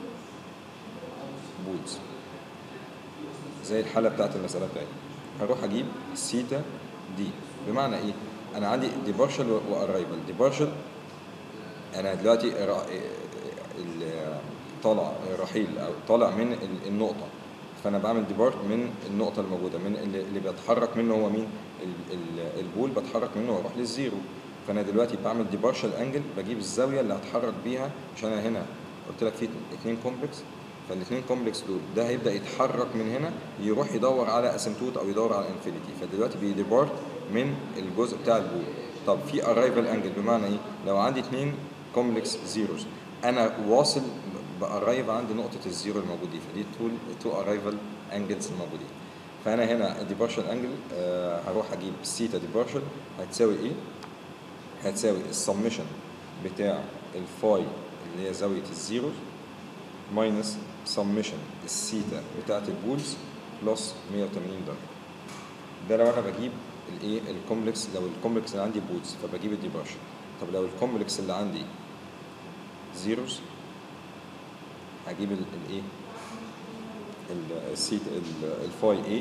بولز زي الحالة بتاعت المسألة بتاعتي هروح اجيب سيتا دي بمعنى ايه؟ انا عندي departure و arrival departure انا دلوقتي را- ال- طالع رحيل او طالع من ال- النقطه فانا بعمل ديبارت من النقطه الموجوده من اللي اللي بيتحرك منه هو مين ال- ال- البول بتحرك منه واروح للزيرو فانا دلوقتي بعمل ديبارشال انجل بجيب الزاويه اللي هتحرك بيها عشان انا هنا قلت لك في اثنين كومبلكس فالاثنين كومبلكس دول ده هيبدا يتحرك من هنا يروح يدور على اسمتوت او يدور على انفينيتي فدلوقتي بيديبارت من الجزء بتاع البول طب في ارايفل انجل بمعنى ايه لو عندي اثنين كومبلكس زيروز انا واصل بارايف عند نقطه الزيرو الموجود دي فدي تو تو ارايفل انجلز الموجودين فانا هنا ديبارشل انجل آه هروح اجيب سيتا ديبارشل هتساوي ايه هتساوي السمشن بتاع الفاي اللي هي زاويه الزيروز ماينس سمشن السيتا بتاعت البولز بلس 180 درجه ده لو انا بجيب الايه الكومبلكس لو الكومبلكس اللي عندي بولز فبجيب الديبارشل طب لو الكومبلكس اللي عندي زيروز هجيب ال- الايه ال- السيت ال- الفاي اي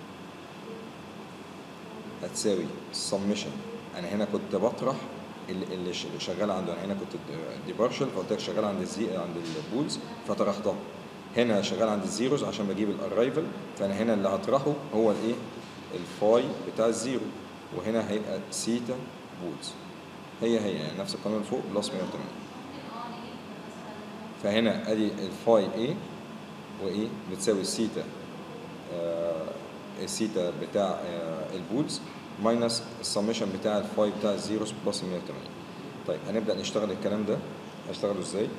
هتساوي السمشن انا هنا كنت بطرح ال- اللي ش- اللي شغال عنده انا هنا كنت ديبارشل فقلت لك شغال عند الزي عند البولز فطرحتها هنا شغال عند الزيروز عشان بجيب الارايفل فانا هنا اللي هطرحه هو الايه الفاي بتاع الزيرو وهنا هيبقى سيتا بولز هي هي يعني نفس القانون فوق بلس 180 فهنا ادي الفاي اي وايه بتساوي السيتا آه السيتا بتاع آه البولز ماينس السمشن بتاع الفاي بتاع الزيروز بلس 180 طيب هنبدا نشتغل الكلام ده هشتغله ازاي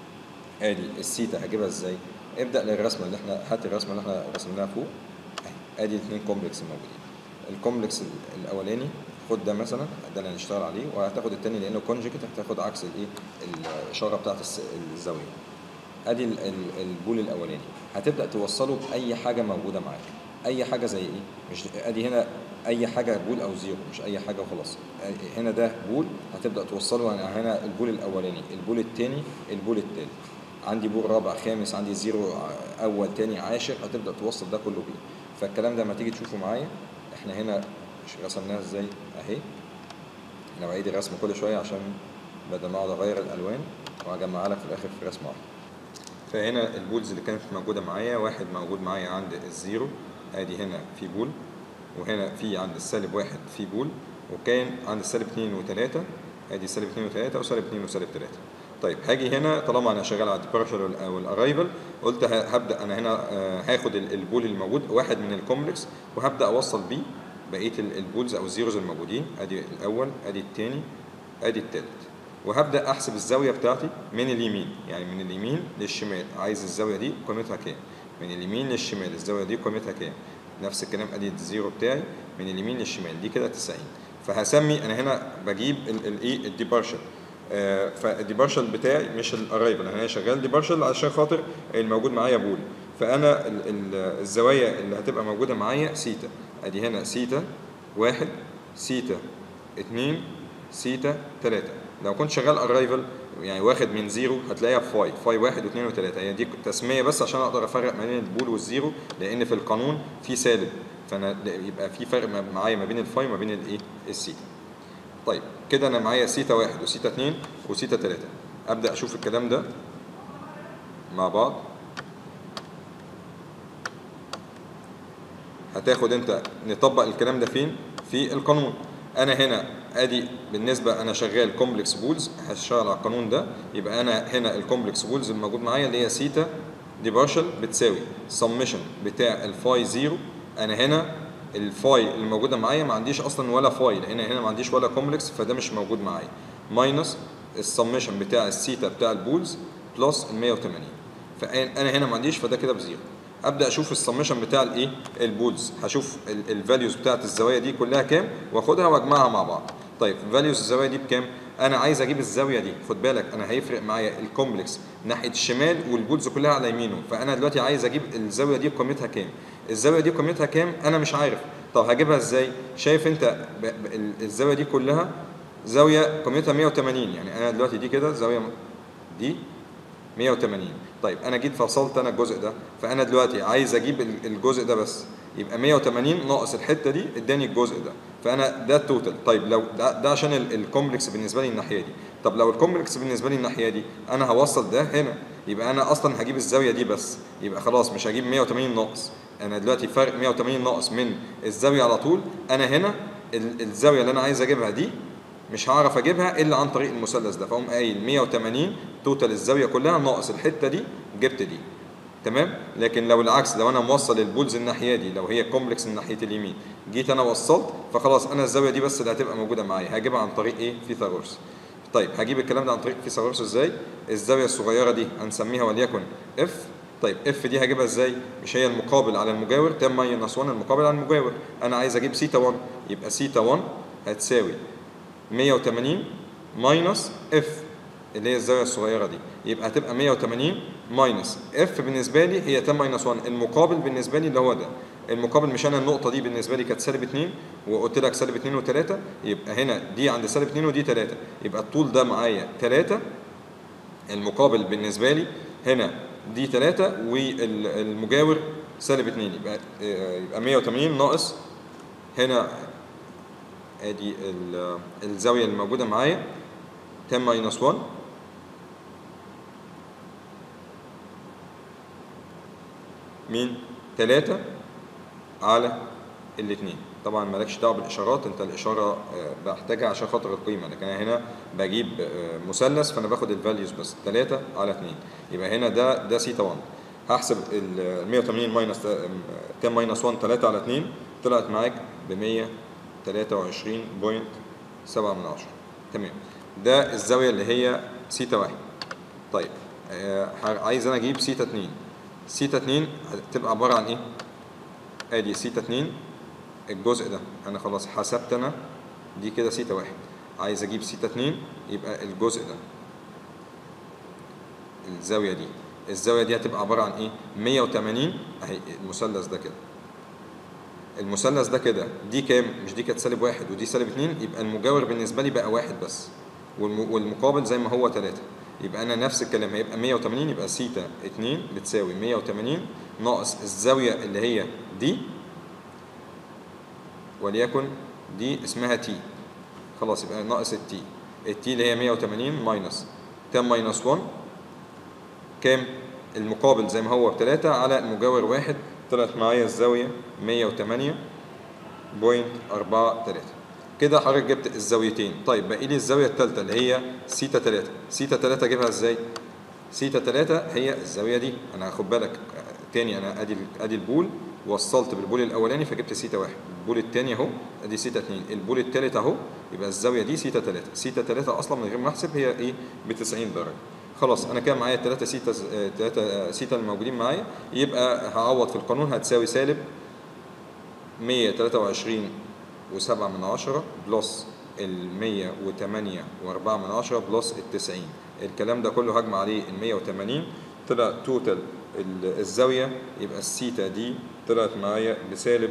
ادي السيتا هجيبها ازاي ابدا للرسمه اللي احنا هات الرسمه اللي احنا رسمناها فوق أهي. ادي الاثنين كومبلكس الموجودين الكومبلكس ال- الاولاني خد ده مثلا ده اللي هنشتغل عليه وهتاخد التاني لانه كونجكت هتاخد عكس الايه الاشاره بتاعت الس- الزاويه ادي ال- ال- البول الاولاني هتبدا توصله باي حاجه موجوده معاك اي حاجه زي ايه مش ادي هنا اي حاجه بول او زيرو مش اي حاجه وخلاص هنا ده بول هتبدا توصله يعني هنا البول الاولاني البول الثاني البول الثالث عندي بول رابع خامس عندي زيرو ع- اول تاني عاشر هتبدا توصل ده كله بيه فالكلام ده لما تيجي تشوفه معايا احنا هنا رسمناها ازاي اهي انا بعيد الرسم كل شويه عشان بدل ما اقعد اغير الالوان واجمعها لك في الاخر في رسمه واحده فهنا البولز اللي كانت موجوده معايا واحد موجود معايا عند الزيرو ادي هنا في بول وهنا في عند السالب واحد في بول وكان عند السالب اتنين وتلاته ادي سالب اتنين وتلاته وسالب اتنين وسالب تلاته طيب هاجي هنا طالما انا شغال على الديبارشر والارايفل قلت ه- هبدا انا هنا آه، هاخد ال- البول الموجود واحد من الكومبلكس وهبدا اوصل بيه بقيه ال- البولز او الزيروز الموجودين ادي الاول ادي الثاني ادي الثالث وهبدا احسب الزاويه بتاعتي من اليمين يعني من اليمين للشمال عايز الزاويه دي قيمتها كام من اليمين للشمال الزاويه دي قيمتها كام نفس الكلام ادي الزيرو بتاعي من اليمين للشمال دي كده 90 فهسمي انا هنا بجيب الايه الديبارشل آه فالديبارشل بتاعي مش الارايفل انا هنا شغال ديبارشل عشان خاطر الموجود معايا بول فانا ال- ال- الزوايا اللي هتبقى موجوده معايا سيتا ادي هنا سيتا واحد سيتا اتنين سيتا تلاتة لو كنت شغال ارايفل يعني واخد من زيرو هتلاقيها فاي فاي واحد واثنين وثلاثة هي دي تسمية بس عشان اقدر افرق ما بين البول والزيرو لان في القانون في سالب فانا يبقى في فرق ما- معايا ما بين الفاي وما بين الايه السيتا طيب كده انا معايا سيتا واحد وسيتا اتنين وسيتا تلاتة ابدا اشوف الكلام ده مع بعض هتاخد انت نطبق الكلام ده فين في القانون انا هنا ادي بالنسبه انا شغال كومبلكس بولز هشتغل على القانون ده يبقى انا هنا الكومبلكس بولز الموجود معايا اللي هي سيتا دي بارشل بتساوي سمشن بتاع الفاي زيرو انا هنا الفاي الموجوده معايا ما عنديش اصلا ولا فاي لان هنا ما عنديش ولا كومبلكس فده مش موجود معايا ماينس السمشن بتاع السيتا بتاع البولز بلس ال 180 فانا هنا ما عنديش فده كده بزيرو ابدا اشوف السمشن بتاع الايه البولز هشوف الفاليوز بتاعت الزوايا دي كلها كام واخدها واجمعها مع بعض طيب فاليوز الزاويه دي بكام انا عايز اجيب الزاويه دي خد بالك انا هيفرق معايا الكومبلكس ناحيه الشمال والبولز كلها على يمينه فانا دلوقتي عايز اجيب الزاويه دي قيمتها كام الزاويه دي قيمتها كام انا مش عارف طب هجيبها ازاي شايف انت ب- ب- ال- الزاويه دي كلها زاويه قيمتها 180 يعني انا دلوقتي دي كده زاويه دي 180 طيب انا جيت فصلت انا الجزء ده فانا دلوقتي عايز اجيب ال- الجزء ده بس يبقى 180 ناقص الحته دي اداني الجزء ده فانا ده التوتال طيب لو ده, ده عشان ال- الكومبلكس بالنسبه لي الناحيه دي طب لو الكومبلكس بالنسبه لي الناحيه دي انا هوصل ده هنا يبقى انا اصلا هجيب الزاويه دي بس يبقى خلاص مش هجيب 180 ناقص انا دلوقتي فرق 180 ناقص من الزاويه على طول انا هنا ال- الزاويه اللي انا عايز اجيبها دي مش هعرف اجيبها الا عن طريق المثلث ده فاقوم قايل 180 توتال الزاويه كلها ناقص الحته دي جبت دي تمام لكن لو العكس لو انا موصل البولز الناحيه دي لو هي كومبلكس من ناحيه اليمين جيت انا وصلت فخلاص انا الزاويه دي بس اللي هتبقى موجوده معايا هجيبها عن طريق ايه فيثاغورس طيب هجيب الكلام ده عن طريق فيثاغورس ازاي الزاويه الصغيره دي هنسميها وليكن اف طيب اف دي هجيبها ازاي مش هي المقابل على المجاور 10 ماينس 1 المقابل على المجاور انا عايز اجيب سيتا 1 يبقى سيتا 1 هتساوي 180 ماينس اف اللي هي الزاويه الصغيره دي يبقى هتبقى 180 ماينس اف بالنسبه لي هي 10 ماينس 1 المقابل بالنسبه لي اللي هو ده المقابل مش انا النقطه دي بالنسبه لي كانت سالب 2 وقلت لك سالب 2 و3 يبقى هنا دي عند سالب 2 ودي 3 يبقى الطول ده معايا 3 المقابل بالنسبه لي هنا دي 3 والمجاور سالب 2 يبقى يبقى 180 ناقص هنا ادي ال- الزاويه اللي موجوده معايا 10 ماينس 1 مين 3 على الاثنين طبعا مالكش دعوه بالاشارات انت الاشاره آه، بحتاجها عشان خاطر القيمه لكن انا هنا بجيب آه، مثلث فانا باخد الفاليوز بس 3 على 2 يبقى هنا ده ده سيتا 1 هحسب ال 180 ماينس 10 ماينس 1 3 على 2 طلعت معاك ب 123.7 من 10 تمام ده الزاويه اللي هي سيتا 1 طيب آه، عايز انا اجيب سيتا 2 سيتا 2 هتبقى عباره عن ايه ادي سيتا 2 الجزء ده انا خلاص حسبت انا دي كده سيتا 1 عايز اجيب سيتا 2 يبقى الجزء ده الزاويه دي الزاويه دي هتبقى عباره عن ايه 180 اهي المثلث ده كده المثلث ده كده دي كام مش دي كانت سالب واحد ودي سالب اتنين يبقى المجاور بالنسبه لي بقى واحد بس والم- والمقابل زي ما هو تلاتة يبقى انا نفس الكلام هيبقى 180 يبقى سيتا 2 بتساوي 180 ناقص الزاويه اللي هي دي وليكن دي اسمها تي خلاص يبقى ناقص التي التي اللي هي 180 ماينس 10 ماينس 1 كام المقابل زي ما هو بتلاتة على المجاور واحد طلعت معايا الزاوية 108.43 كده حضرتك جبت الزاويتين طيب باقي لي الزاوية التالتة اللي هي سيتا 3 سيتا 3 اجيبها ازاي سيتا 3 هي الزاوية دي انا هاخد بالك آه، تاني انا ادي ادي البول وصلت بالبول الاولاني فجبت سيتا واحد البول التاني اهو ادي سيتا 2 البول التالت اهو يبقى الزاويه دي سيتا 3 سيتا 3 اصلا من غير ما احسب هي ايه ب 90 درجه خلاص انا كده معايا 3 سيتا 3 سيتا الموجودين معايا يبقى هعوض في القانون هتساوي سالب 123 و7 من عشرة بلس ال 108 و4 من عشرة بلس ال 90 الكلام ده كله هجمع عليه ال 180 طلع توتال ال- الزاوية يبقى السيتا دي طلعت معايا بسالب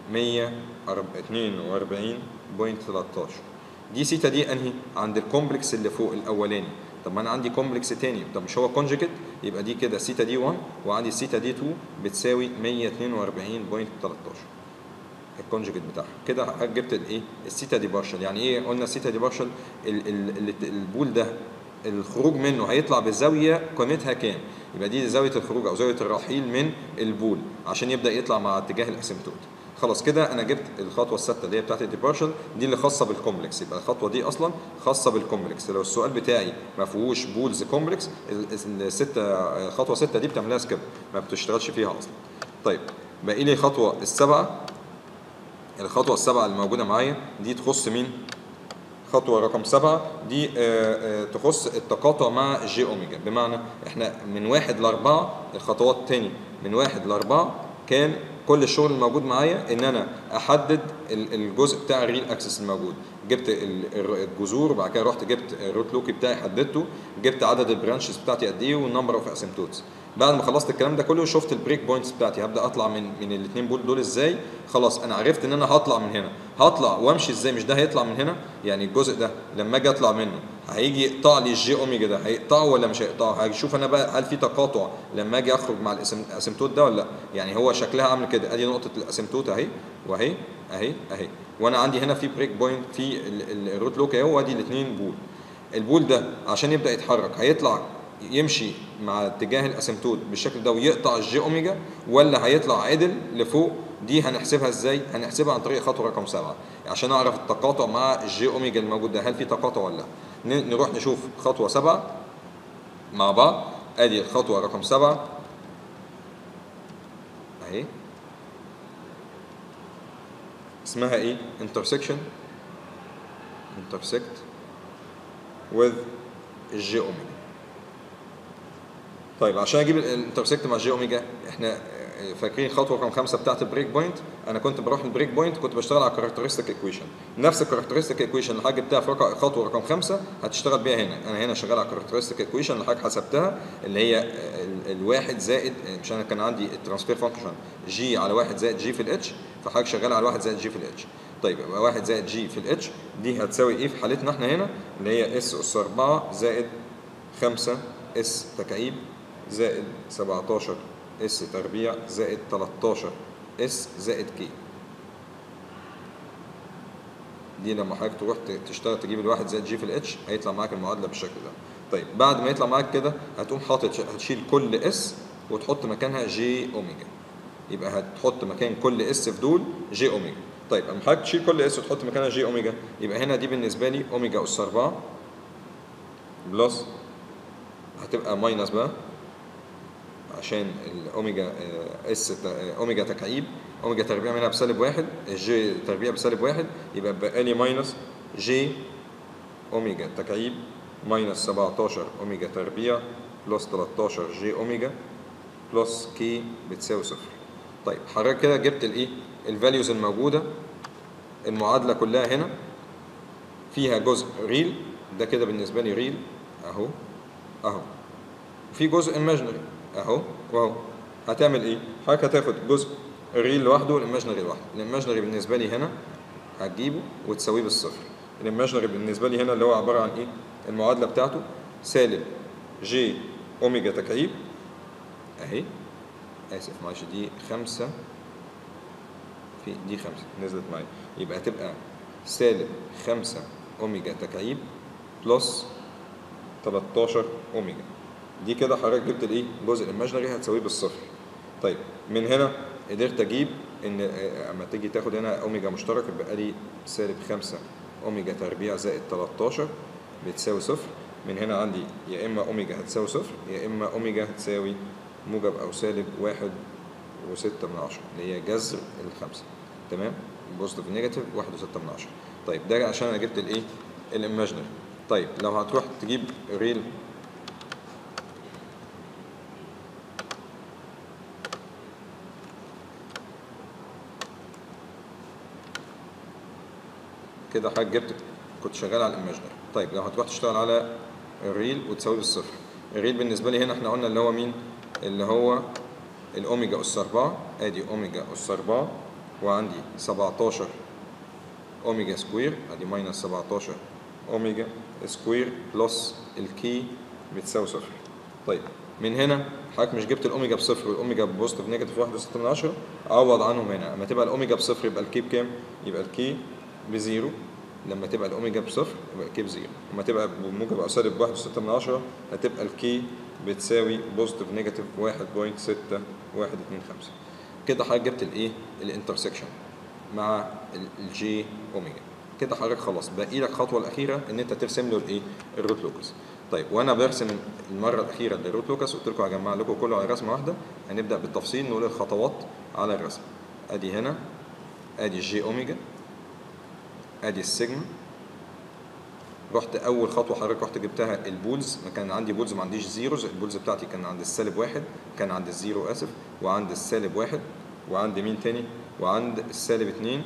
142.13 دي سيتا دي انهي عند الكومبلكس اللي فوق الاولاني طب ما انا عندي كومبلكس تاني طب مش هو كونجكت يبقى دي كده سيتا دي 1 وعندي سيتا دي 2 بتساوي 142.13 الكونجكت بتاعها كده جبت الايه السيتا دي بارشل يعني ايه قلنا السيتا دي بارشل ال ال ال البول ده الخروج منه هيطلع بزاويه قيمتها كام يبقى دي زاويه الخروج او زاويه الرحيل من البول عشان يبدا يطلع مع اتجاه الاسيمتوت خلاص كده انا جبت الخطوه السادسه اللي هي بتاعت الديبارشل دي اللي خاصه بالكومبلكس يبقى الخطوه دي اصلا خاصه بالكومبلكس لو السؤال بتاعي ما فيهوش بولز كومبلكس ال- الستة خطوه ستة دي بتعملها سكيب ما بتشتغلش فيها اصلا طيب باقي لي الخطوه السابعه الخطوه السابعه اللي موجوده معايا دي تخص مين خطوه رقم سبعة دي آه، آه، تخص التقاطع مع جي اوميجا بمعنى احنا من واحد لاربعة الخطوات تاني من واحد لاربعه كان كل الشغل الموجود معايا ان انا احدد ال- الجزء بتاع الريل اكسس الموجود جبت ال- ال- الجذور وبعد كده رحت جبت الروت لوكي بتاعي حددته جبت عدد البرانشز بتاعتي قد ايه والنمبر اوف اسيمتوتس بعد ما خلصت الكلام ده كله شفت البريك بوينتس بتاعتي هبدا اطلع من من الاثنين بول دول ازاي خلاص انا عرفت ان انا هطلع من هنا هطلع وامشي ازاي مش ده هيطلع من هنا يعني الجزء ده لما اجي اطلع منه هيجي يقطع لي الجي اوميجا ده هيقطعه ولا مش هيقطعه هشوف انا بقى هل في تقاطع لما اجي اخرج مع الاسم- الاسيمتوت ده ولا لا يعني هو شكلها عامل كده ادي نقطه الاسيمتوت اهي واهي اهي اهي وانا عندي هنا في بريك بوينت في ال- ال- الروت لوك اهو وادي الاثنين بول البول ده عشان يبدا يتحرك هيطلع يمشي مع اتجاه الاسيمتوت بالشكل ده ويقطع الجي اوميجا ولا هيطلع عدل لفوق دي هنحسبها ازاي هنحسبها عن طريق خطوه رقم سبعة عشان اعرف التقاطع مع الجي اوميجا الموجود ده هل في تقاطع ولا لا ن- نروح نشوف خطوه سبعة مع بعض ادي الخطوه رقم سبعة اهي اسمها ايه intersection intersect with الجي اوميجا طيب عشان اجيب الانترسكت مع الجي اوميجا احنا آه، فاكرين خطوه رقم خمسه بتاعت البريك بوينت انا كنت بروح البريك بوينت كنت بشتغل على الكاركترستيك ايكويشن نفس الكاركترستيك ايكويشن اللي حضرتك جبتها في رقم خطوه رقم خمسه هتشتغل بيها هنا انا هنا شغال على الكاركترستيك ايكويشن اللي حضرتك حسبتها اللي هي آه، ال- الواحد زائد آه، مش انا كان عندي الترانسفير فانكشن جي على واحد زائد جي في الاتش فحضرتك شغال على واحد زائد جي في الاتش طيب يبقى واحد زائد جي في الاتش دي هتساوي ايه في حالتنا احنا هنا اللي هي اس اس 4 زائد 5 اس تكعيب زائد 17 اس تربيع زائد 13 اس زائد كي دي لما حضرتك تروح ت- تشتغل تجيب الواحد زائد جي في الاتش هيطلع معاك المعادله بالشكل ده طيب بعد ما يطلع معاك كده هتقوم حاطط هتشيل كل اس وتحط مكانها جي اوميجا يبقى هتحط مكان كل اس في دول جي اوميجا طيب اما حضرتك تشيل كل اس وتحط مكانها جي اوميجا يبقى هنا دي بالنسبه لي اوميجا اس 4 بلس هتبقى ماينس بقى عشان الاوميجا آه، اس ت- آه، اوميجا تكعيب اوميجا تربيع منها بسالب واحد الجي تربيع بسالب واحد يبقى بقى لي ماينس جي اوميجا تكعيب ماينس 17 اوميجا تربيع بلس 13 جي اوميجا بلس كي بتساوي صفر طيب حضرتك كده جبت الايه الفاليوز الموجوده المعادله كلها هنا فيها جزء ريل ده كده بالنسبه لي ريل اهو اهو في جزء imaginary اهو واهو هتعمل ايه؟ حضرتك هتاخد جزء الريل لوحده والايماجينري لوحده، الايماجينري بالنسبه لي هنا هتجيبه وتساويه بالصفر. الايماجينري بالنسبه لي هنا اللي هو عباره عن ايه؟ المعادله بتاعته سالب جي اوميجا تكعيب اهي اسف معلش دي خمسة في دي خمسة نزلت معايا يبقى هتبقى سالب خمسة اوميجا تكعيب بلس 13 اوميجا دي كده حضرتك جبت الايه جزء الايماجينري هتساويه بالصفر طيب من هنا قدرت اجيب ان آه، اما تيجي تاخد هنا اوميجا مشترك يبقى لي سالب 5 اوميجا تربيع زائد 13 بتساوي صفر من هنا عندي يا اما اوميجا هتساوي صفر يا اما اوميجا هتساوي موجب او سالب واحد وستة من عشرة اللي هي جذر الخمسة تمام بوزيتيف نيجاتيف واحد وستة من عشرة طيب ده عشان انا جبت الايه الايماجينري طيب لو هتروح تجيب ريل كده حضرتك جبت كنت شغال على الايماجينري طيب لو هتروح تشتغل على الريل وتساوي بالصفر الريل بالنسبه لي هنا احنا قلنا اللي هو مين اللي هو الاوميجا اس 4 ادي اوميجا اس 4 وعندي 17 اوميجا سكوير ادي ماينس 17 اوميجا سكوير بلس الكي بتساوي صفر طيب من هنا حضرتك مش جبت الاوميجا بصفر والاوميجا بوزيتيف نيجاتيف 1.6 من عشرة عوض عنهم هنا اما تبقى الاوميجا بصفر يبقى الكي بكام؟ يبقى الكي بزيرو لما تبقى الاوميجا بصفر يبقى الكي بزيرو لما تبقى بموجب او سالب 1.6 من عشرة هتبقى الكي بتساوي بوزيتيف نيجاتيف 1.6125 كده حضرتك جبت الايه؟ الانترسكشن مع الجي اوميجا كده حضرتك خلاص باقي لك الخطوه الاخيره ان انت ترسم له الايه الروت لوكس طيب وانا برسم المره الاخيره للروت لوكس قلت لكم هجمع لكم كله على رسمه واحده هنبدا بالتفصيل نقول الخطوات على الرسم ادي هنا ادي الجي اوميجا ادي السيجما رحت اول خطوه حضرتك رحت جبتها البولز ما كان عندي بولز ما عنديش زيروز البولز بتاعتي كان عند السالب واحد كان عند الزيرو اسف وعند السالب واحد وعند مين تاني وعند السالب اتنين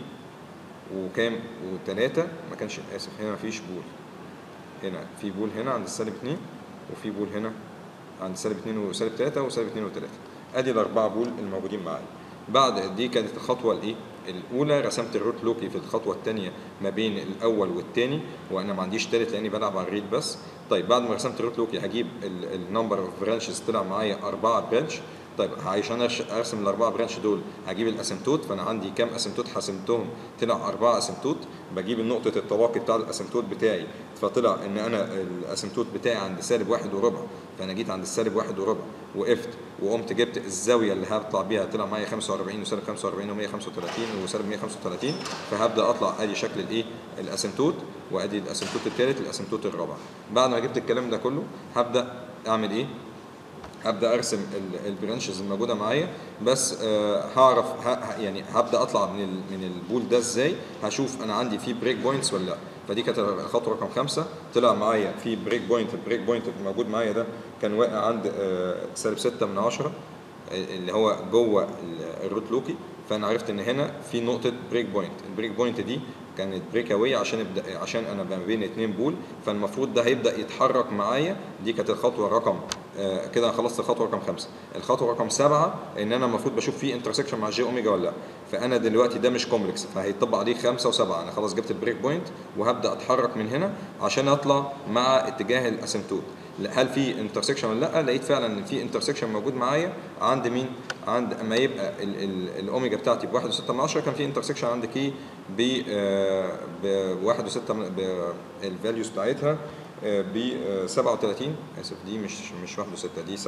وكام وتلاتة ما كانش اسف هنا مفيش بول هنا في بول هنا عند السالب اتنين وفي بول هنا عند سالب اتنين وسالب تلاتة وسالب اتنين وتلاتة ادي الاربعة بول الموجودين معايا بعد دي كانت الخطوة الايه الاولى رسمت الروت لوكي في الخطوة الثانية ما بين الاول والثاني وانا ما عنديش تالت لاني بلعب على الريد بس طيب بعد ما رسمت الروت لوكي هجيب النمبر اوف برانشز طلع معايا اربعة برانش طيب عشان أرش- ارسم الاربعه برانش دول هجيب الاسمتوت فانا عندي كام اسمتوت حسمتهم طلع اربعه اسمتوت بجيب نقطه التواقي بتاع الاسمتوت بتاعي فطلع ان انا الاسمتوت بتاعي عند سالب واحد وربع فانا جيت عند السالب واحد وربع وقفت وقمت جبت الزاويه اللي هطلع بيها طلع معايا 45 وسالب 45 و135 وسالب 135 فهبدا اطلع ادي شكل الايه الاسمتوت وادي الاسمتوت الثالث الاسمتوت الرابع بعد ما جبت الكلام ده كله هبدا اعمل ايه هبدا ارسم ال- البرانشز الموجوده معايا بس آه، هعرف ه- ه- يعني هبدا اطلع من ال- من البول ده ازاي هشوف انا عندي فيه بريك بوينتس ولا لا فدي كانت الخطوه رقم خمسه طلع معايا في بريك بوينت البريك بوينت الموجود معايا ده كان واقع عند آه، سالب 6 من 10 اللي هو جوه ال- الروت لوكي فانا عرفت ان هنا في نقطه بريك بوينت البريك بوينت دي كانت بريك اواي عشان ابدا عشان انا ما بين اتنين بول فالمفروض ده هيبدا يتحرك معايا دي كانت الخطوه رقم آه كده انا خلصت الخطوه رقم خمسه الخطوه رقم سبعه ان انا المفروض بشوف فيه انترسكشن مع جي اوميجا ولا لا فانا دلوقتي ده مش كومبلكس فهيطبق عليه خمسه وسبعه انا خلاص جبت البريك بوينت وهبدا اتحرك من هنا عشان اطلع مع اتجاه الاسمتوت لا، هل في انترسكشن ولا لا لقيت فعلا ان في انترسكشن موجود معايا عند مين عند اما يبقى ال ال الاوميجا بتاعتي ب 1.6 من 10 كان في انترسكشن عند كي ب آه، ب 1.6 من- ب الفاليوز بتاعتها ب 37 اسف دي مش مش 1.6 دي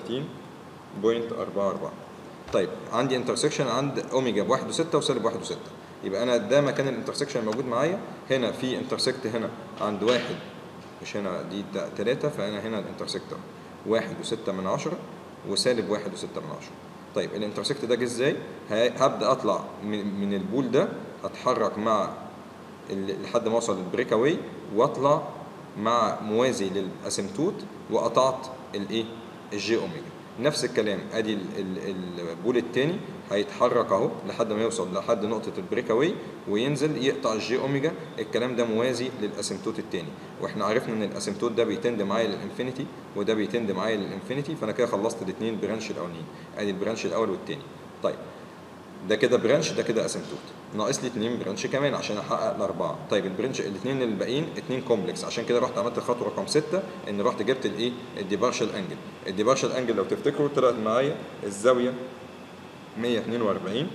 37.44 طيب عندي انترسكشن عند اوميجا ب 1.6 وسالب 1.6 يبقى انا ده مكان الانترسكشن الموجود معايا هنا في انترسكت هنا عند واحد مش هنا دي ده تلاتة فأنا هنا الانترسكتور واحد وستة من عشرة وسالب واحد وستة من عشرة طيب الانترسكت ده جه ازاي؟ ه- هبدأ أطلع من, من البول ده أتحرك مع ال- لحد ما أوصل للبريك أواي وأطلع مع موازي للأسمتوت وقطعت الإيه؟ الجي أوميجا نفس الكلام ادي ال- ال- البول التاني هيتحرك اهو لحد ما يوصل لحد نقطه البريك اواي وينزل يقطع الجي اوميجا الكلام ده موازي للاسيمتوت التاني واحنا عرفنا ان الاسيمتوت ده بيتند معايا للانفينيتي وده بيتند معايا للانفينيتي فانا كده خلصت الاثنين برانش الاولانيين ادي البرانش الاول والتاني طيب ده كده برانش ده كده اسيمتوت ناقص لي اتنين برانش كمان عشان احقق الاربعه طيب البرانش الاثنين الباقيين اتنين كومبلكس عشان كده رحت عملت الخطوه رقم ستة ان رحت جبت الايه الديبارشال انجل الديبارشال انجل لو تفتكروا طلعت معايا الزاويه 142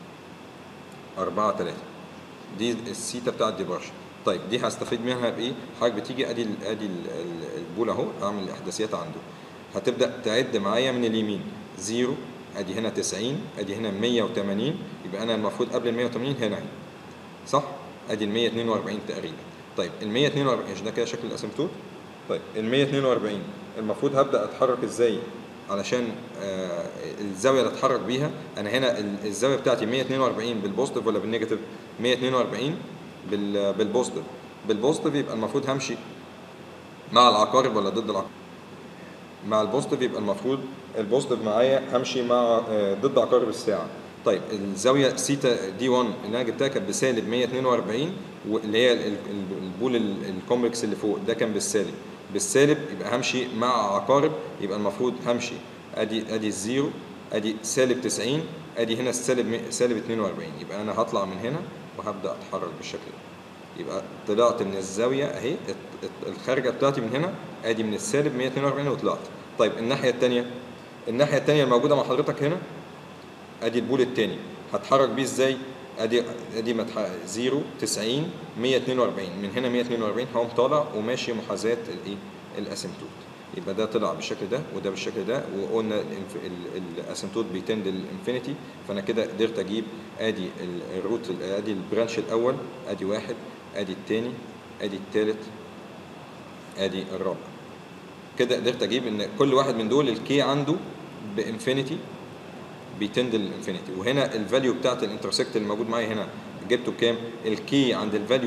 4 3 دي السيتا بتاع الديبارشال طيب دي هستفيد منها بايه حضرتك بتيجي ادي ال- ادي ال- ال- البول اهو اعمل الاحداثيات عنده هتبدا تعد معايا من اليمين زيرو ادي هنا 90 ادي هنا 180 يبقى انا المفروض قبل ال 180 هنا اهي صح ادي ال 142 تقريبا طيب ال 142 مش ده كده شكل الاسيمتوت طيب ال 142 المفروض هبدا اتحرك ازاي علشان آه الزاويه اللي اتحرك بيها انا هنا ال- الزاويه بتاعتي 142 بالبوزيتيف ولا بالنيجاتيف 142 بال بالبوزيتيف بالبوزيتيف يبقى المفروض همشي مع العقارب ولا ضد العقارب مع البوزيتيف يبقى المفروض البوزيتيف معايا همشي مع آه، ضد عقارب الساعه طيب الزاويه سيتا دي 1 اللي انا جبتها كانت بسالب 142 واللي هي ال- ال- البول ال- الكومبلكس اللي فوق ده كان بالسالب بالسالب يبقى همشي مع عقارب يبقى المفروض همشي ادي ادي الزيرو ادي سالب 90 ادي هنا السالب مي- سالب 42 يبقى انا هطلع من هنا وهبدا اتحرك بالشكل ده يبقى طلعت من الزاويه اهي الت- الت- الخارجه بتاعتي من هنا ادي من السالب 142 وطلعت طيب الناحيه الثانيه الناحيه الثانيه الموجوده مع حضرتك هنا ادي البول الثاني هتحرك بيه ازاي ادي ادي متح... 0 90 142 من هنا 142 هقوم طالع وماشي محاذاه الايه الاسيمتوت يبقى ده طلع بالشكل ده وده بالشكل ده وقلنا الانف... ال- الاسيمتوت بيتند للانفينيتي فانا كده قدرت اجيب ادي ال- الروت ال- ادي البرانش الاول ادي واحد ادي الثاني ادي الثالث ادي الرابع كده قدرت اجيب ان كل واحد من دول الكي عنده بانفينيتي بيتند للانفينيتي وهنا الفاليو بتاعت الانترسكت اللي موجود معايا هنا جبته بكام الكي عند الفاليو دي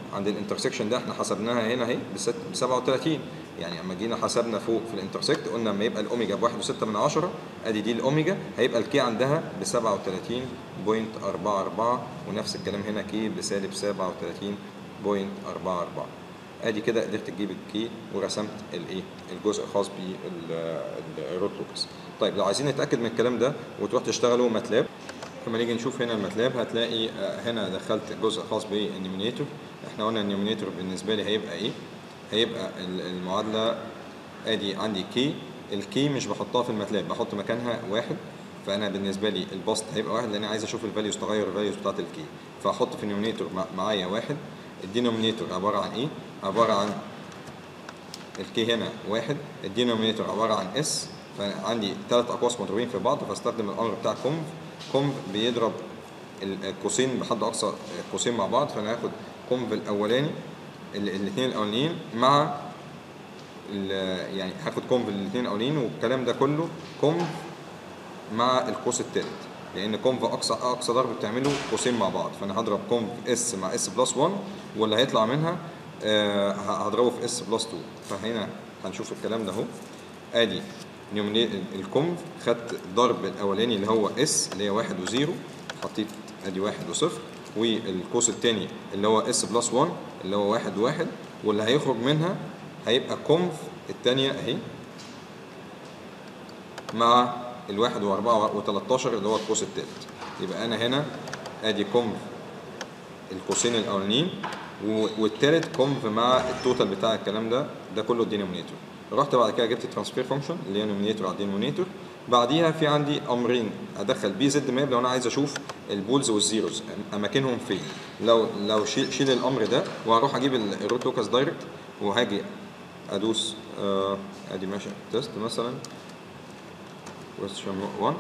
عند الانترسكشن ده احنا حسبناها هنا اهي ب 37 يعني اما جينا حسبنا فوق في الانترسكت قلنا اما يبقى الاوميجا ب 1.6 من عشرة ادي دي الاوميجا هيبقى الكي عندها ب 37.44 ونفس الكلام هنا كي بسالب 37.44 ادي كده قدرت تجيب الكي ورسمت الايه الجزء الخاص بالروت لوكس طيب لو عايزين نتاكد من الكلام ده وتروح تشتغلوا ماتلاب لما نيجي نشوف هنا الماتلاب هتلاقي آه، هنا دخلت جزء خاص بالنيومينيتور احنا قلنا النيومينيتور بالنسبه لي هيبقى ايه هيبقى ال- المعادله ادي عندي كي الكي مش بحطها في الماتلاب بحط مكانها واحد فانا بالنسبه لي البسط هيبقى واحد لان انا عايز اشوف الفاليوز تغير الفاليوز بتاعت الكي فاحط في النيومينيتور مع- معايا واحد الدينومينيتور عباره عن ايه عباره عن الكي هنا واحد الدينومينيتور عباره عن اس فعندي ثلاث اقواس مضروبين في بعض فاستخدم الامر بتاع كونف كونف بيضرب ال- القوسين بحد اقصى قوسين مع بعض فانا هاخد كونف الاولاني الاثنين الاولانيين مع ال- يعني هاخد كونف الاثنين الاولانيين والكلام ده كله كونف مع القوس الثالث لان كونف اقصى اقصى ضرب بتعمله قوسين مع بعض فانا هضرب كونف اس مع اس بلس 1 واللي هيطلع منها آه، ه- هضربه في اس بلس 2 فهنا هنشوف الكلام ده اهو ادي نيوميني- الكونف خدت الضرب الاولاني اللي هو اس اللي هي 1 و0 حطيت ادي 1 وصفر والقوس الثاني اللي هو اس بلس 1 اللي هو 1 و1 واللي هيخرج منها هيبقى كونف الثانيه اهي مع الواحد وأربعة وتلاتاشر اللي هو القوس التالت يبقى أنا هنا أدي كونف القوسين الأولانيين و- والتالت كونف مع التوتال بتاع الكلام ده ده كله الدينومينيتور رحت بعد كده جبت الترانسفير فانكشن اللي هي نومينيتور على الدينومينيتور بعديها في عندي امرين ادخل بي زد ماب لو انا عايز اشوف البولز والزيروز اماكنهم فين لو لو شيل, شيل الامر ده وهروح اجيب ال- الروت لوكاس دايركت وهاجي ادوس آه ادي ماشي تيست مثلا question 1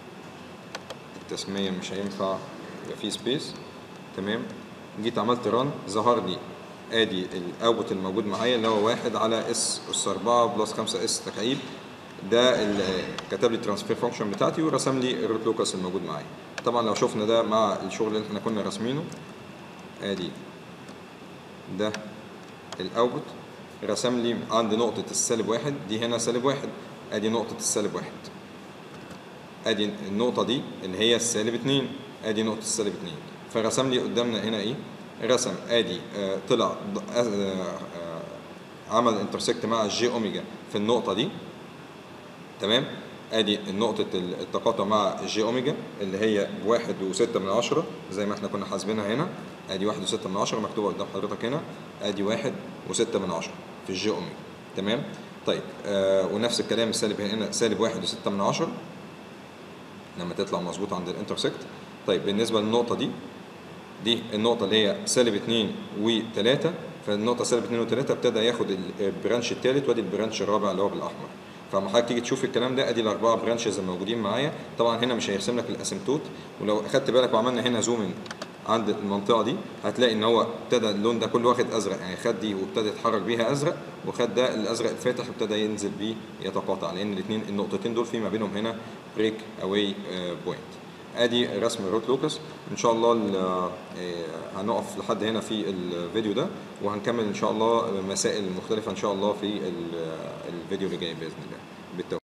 التسمية مش هينفع يبقى فيه سبيس تمام جيت عملت ران ظهر لي ادي الاوت الموجود معايا اللي هو واحد على اس اس 4 بلس 5 اس تكعيب ده ال- كتب لي الترانسفير فانكشن بتاعتي ورسم لي الروت لوكاس الموجود معايا طبعا لو شفنا ده مع الشغل اللي احنا كنا راسمينه ادي ده الاوتبوت رسم لي عند نقطة السالب واحد دي هنا سالب واحد ادي نقطة السالب واحد ادي النقطة دي اللي هي السالب اتنين ادي نقطة السالب اتنين فرسم لي قدامنا هنا ايه رسم ادي آه طلع ض- آه آه عمل انترسكت مع الجي اوميجا في النقطة دي تمام ادي نقطة التقاطع مع الجي اوميجا اللي هي بواحد وستة من عشرة زي ما احنا كنا حاسبينها هنا ادي واحد وستة من عشرة مكتوبة قدام حضرتك هنا ادي واحد وستة من عشرة في الجي اوميجا تمام طيب آه ونفس الكلام السالب هنا سالب واحد وستة من عشرة لما تطلع مظبوط عند الانترسكت طيب بالنسبة للنقطة دي دي النقطة اللي هي سالب 2 و3 فالنقطة سالب 2 و3 ابتدى ياخد البرانش الثالث وادي البرانش الرابع اللي هو بالاحمر فلما حضرتك تيجي تشوف الكلام ده ادي الاربعه برانشز الموجودين معايا طبعا هنا مش هيرسم لك الاسيمتوت ولو اخدت بالك وعملنا هنا زوم عند المنطقه دي هتلاقي ان هو ابتدى اللون ده كله واخد ازرق يعني خد دي وابتدى يتحرك بيها ازرق وخد ده الازرق الفاتح وابتدى ينزل بيه يتقاطع لان الاثنين النقطتين دول في ما بينهم هنا بريك اواي بوينت ادي رسم الروت لوكس ان شاء الله ال- آه، هنقف لحد هنا في الفيديو ده وهنكمل ان شاء الله مسائل مختلفه ان شاء الله في ال- الفيديو اللي جاي باذن الله بالتوفيق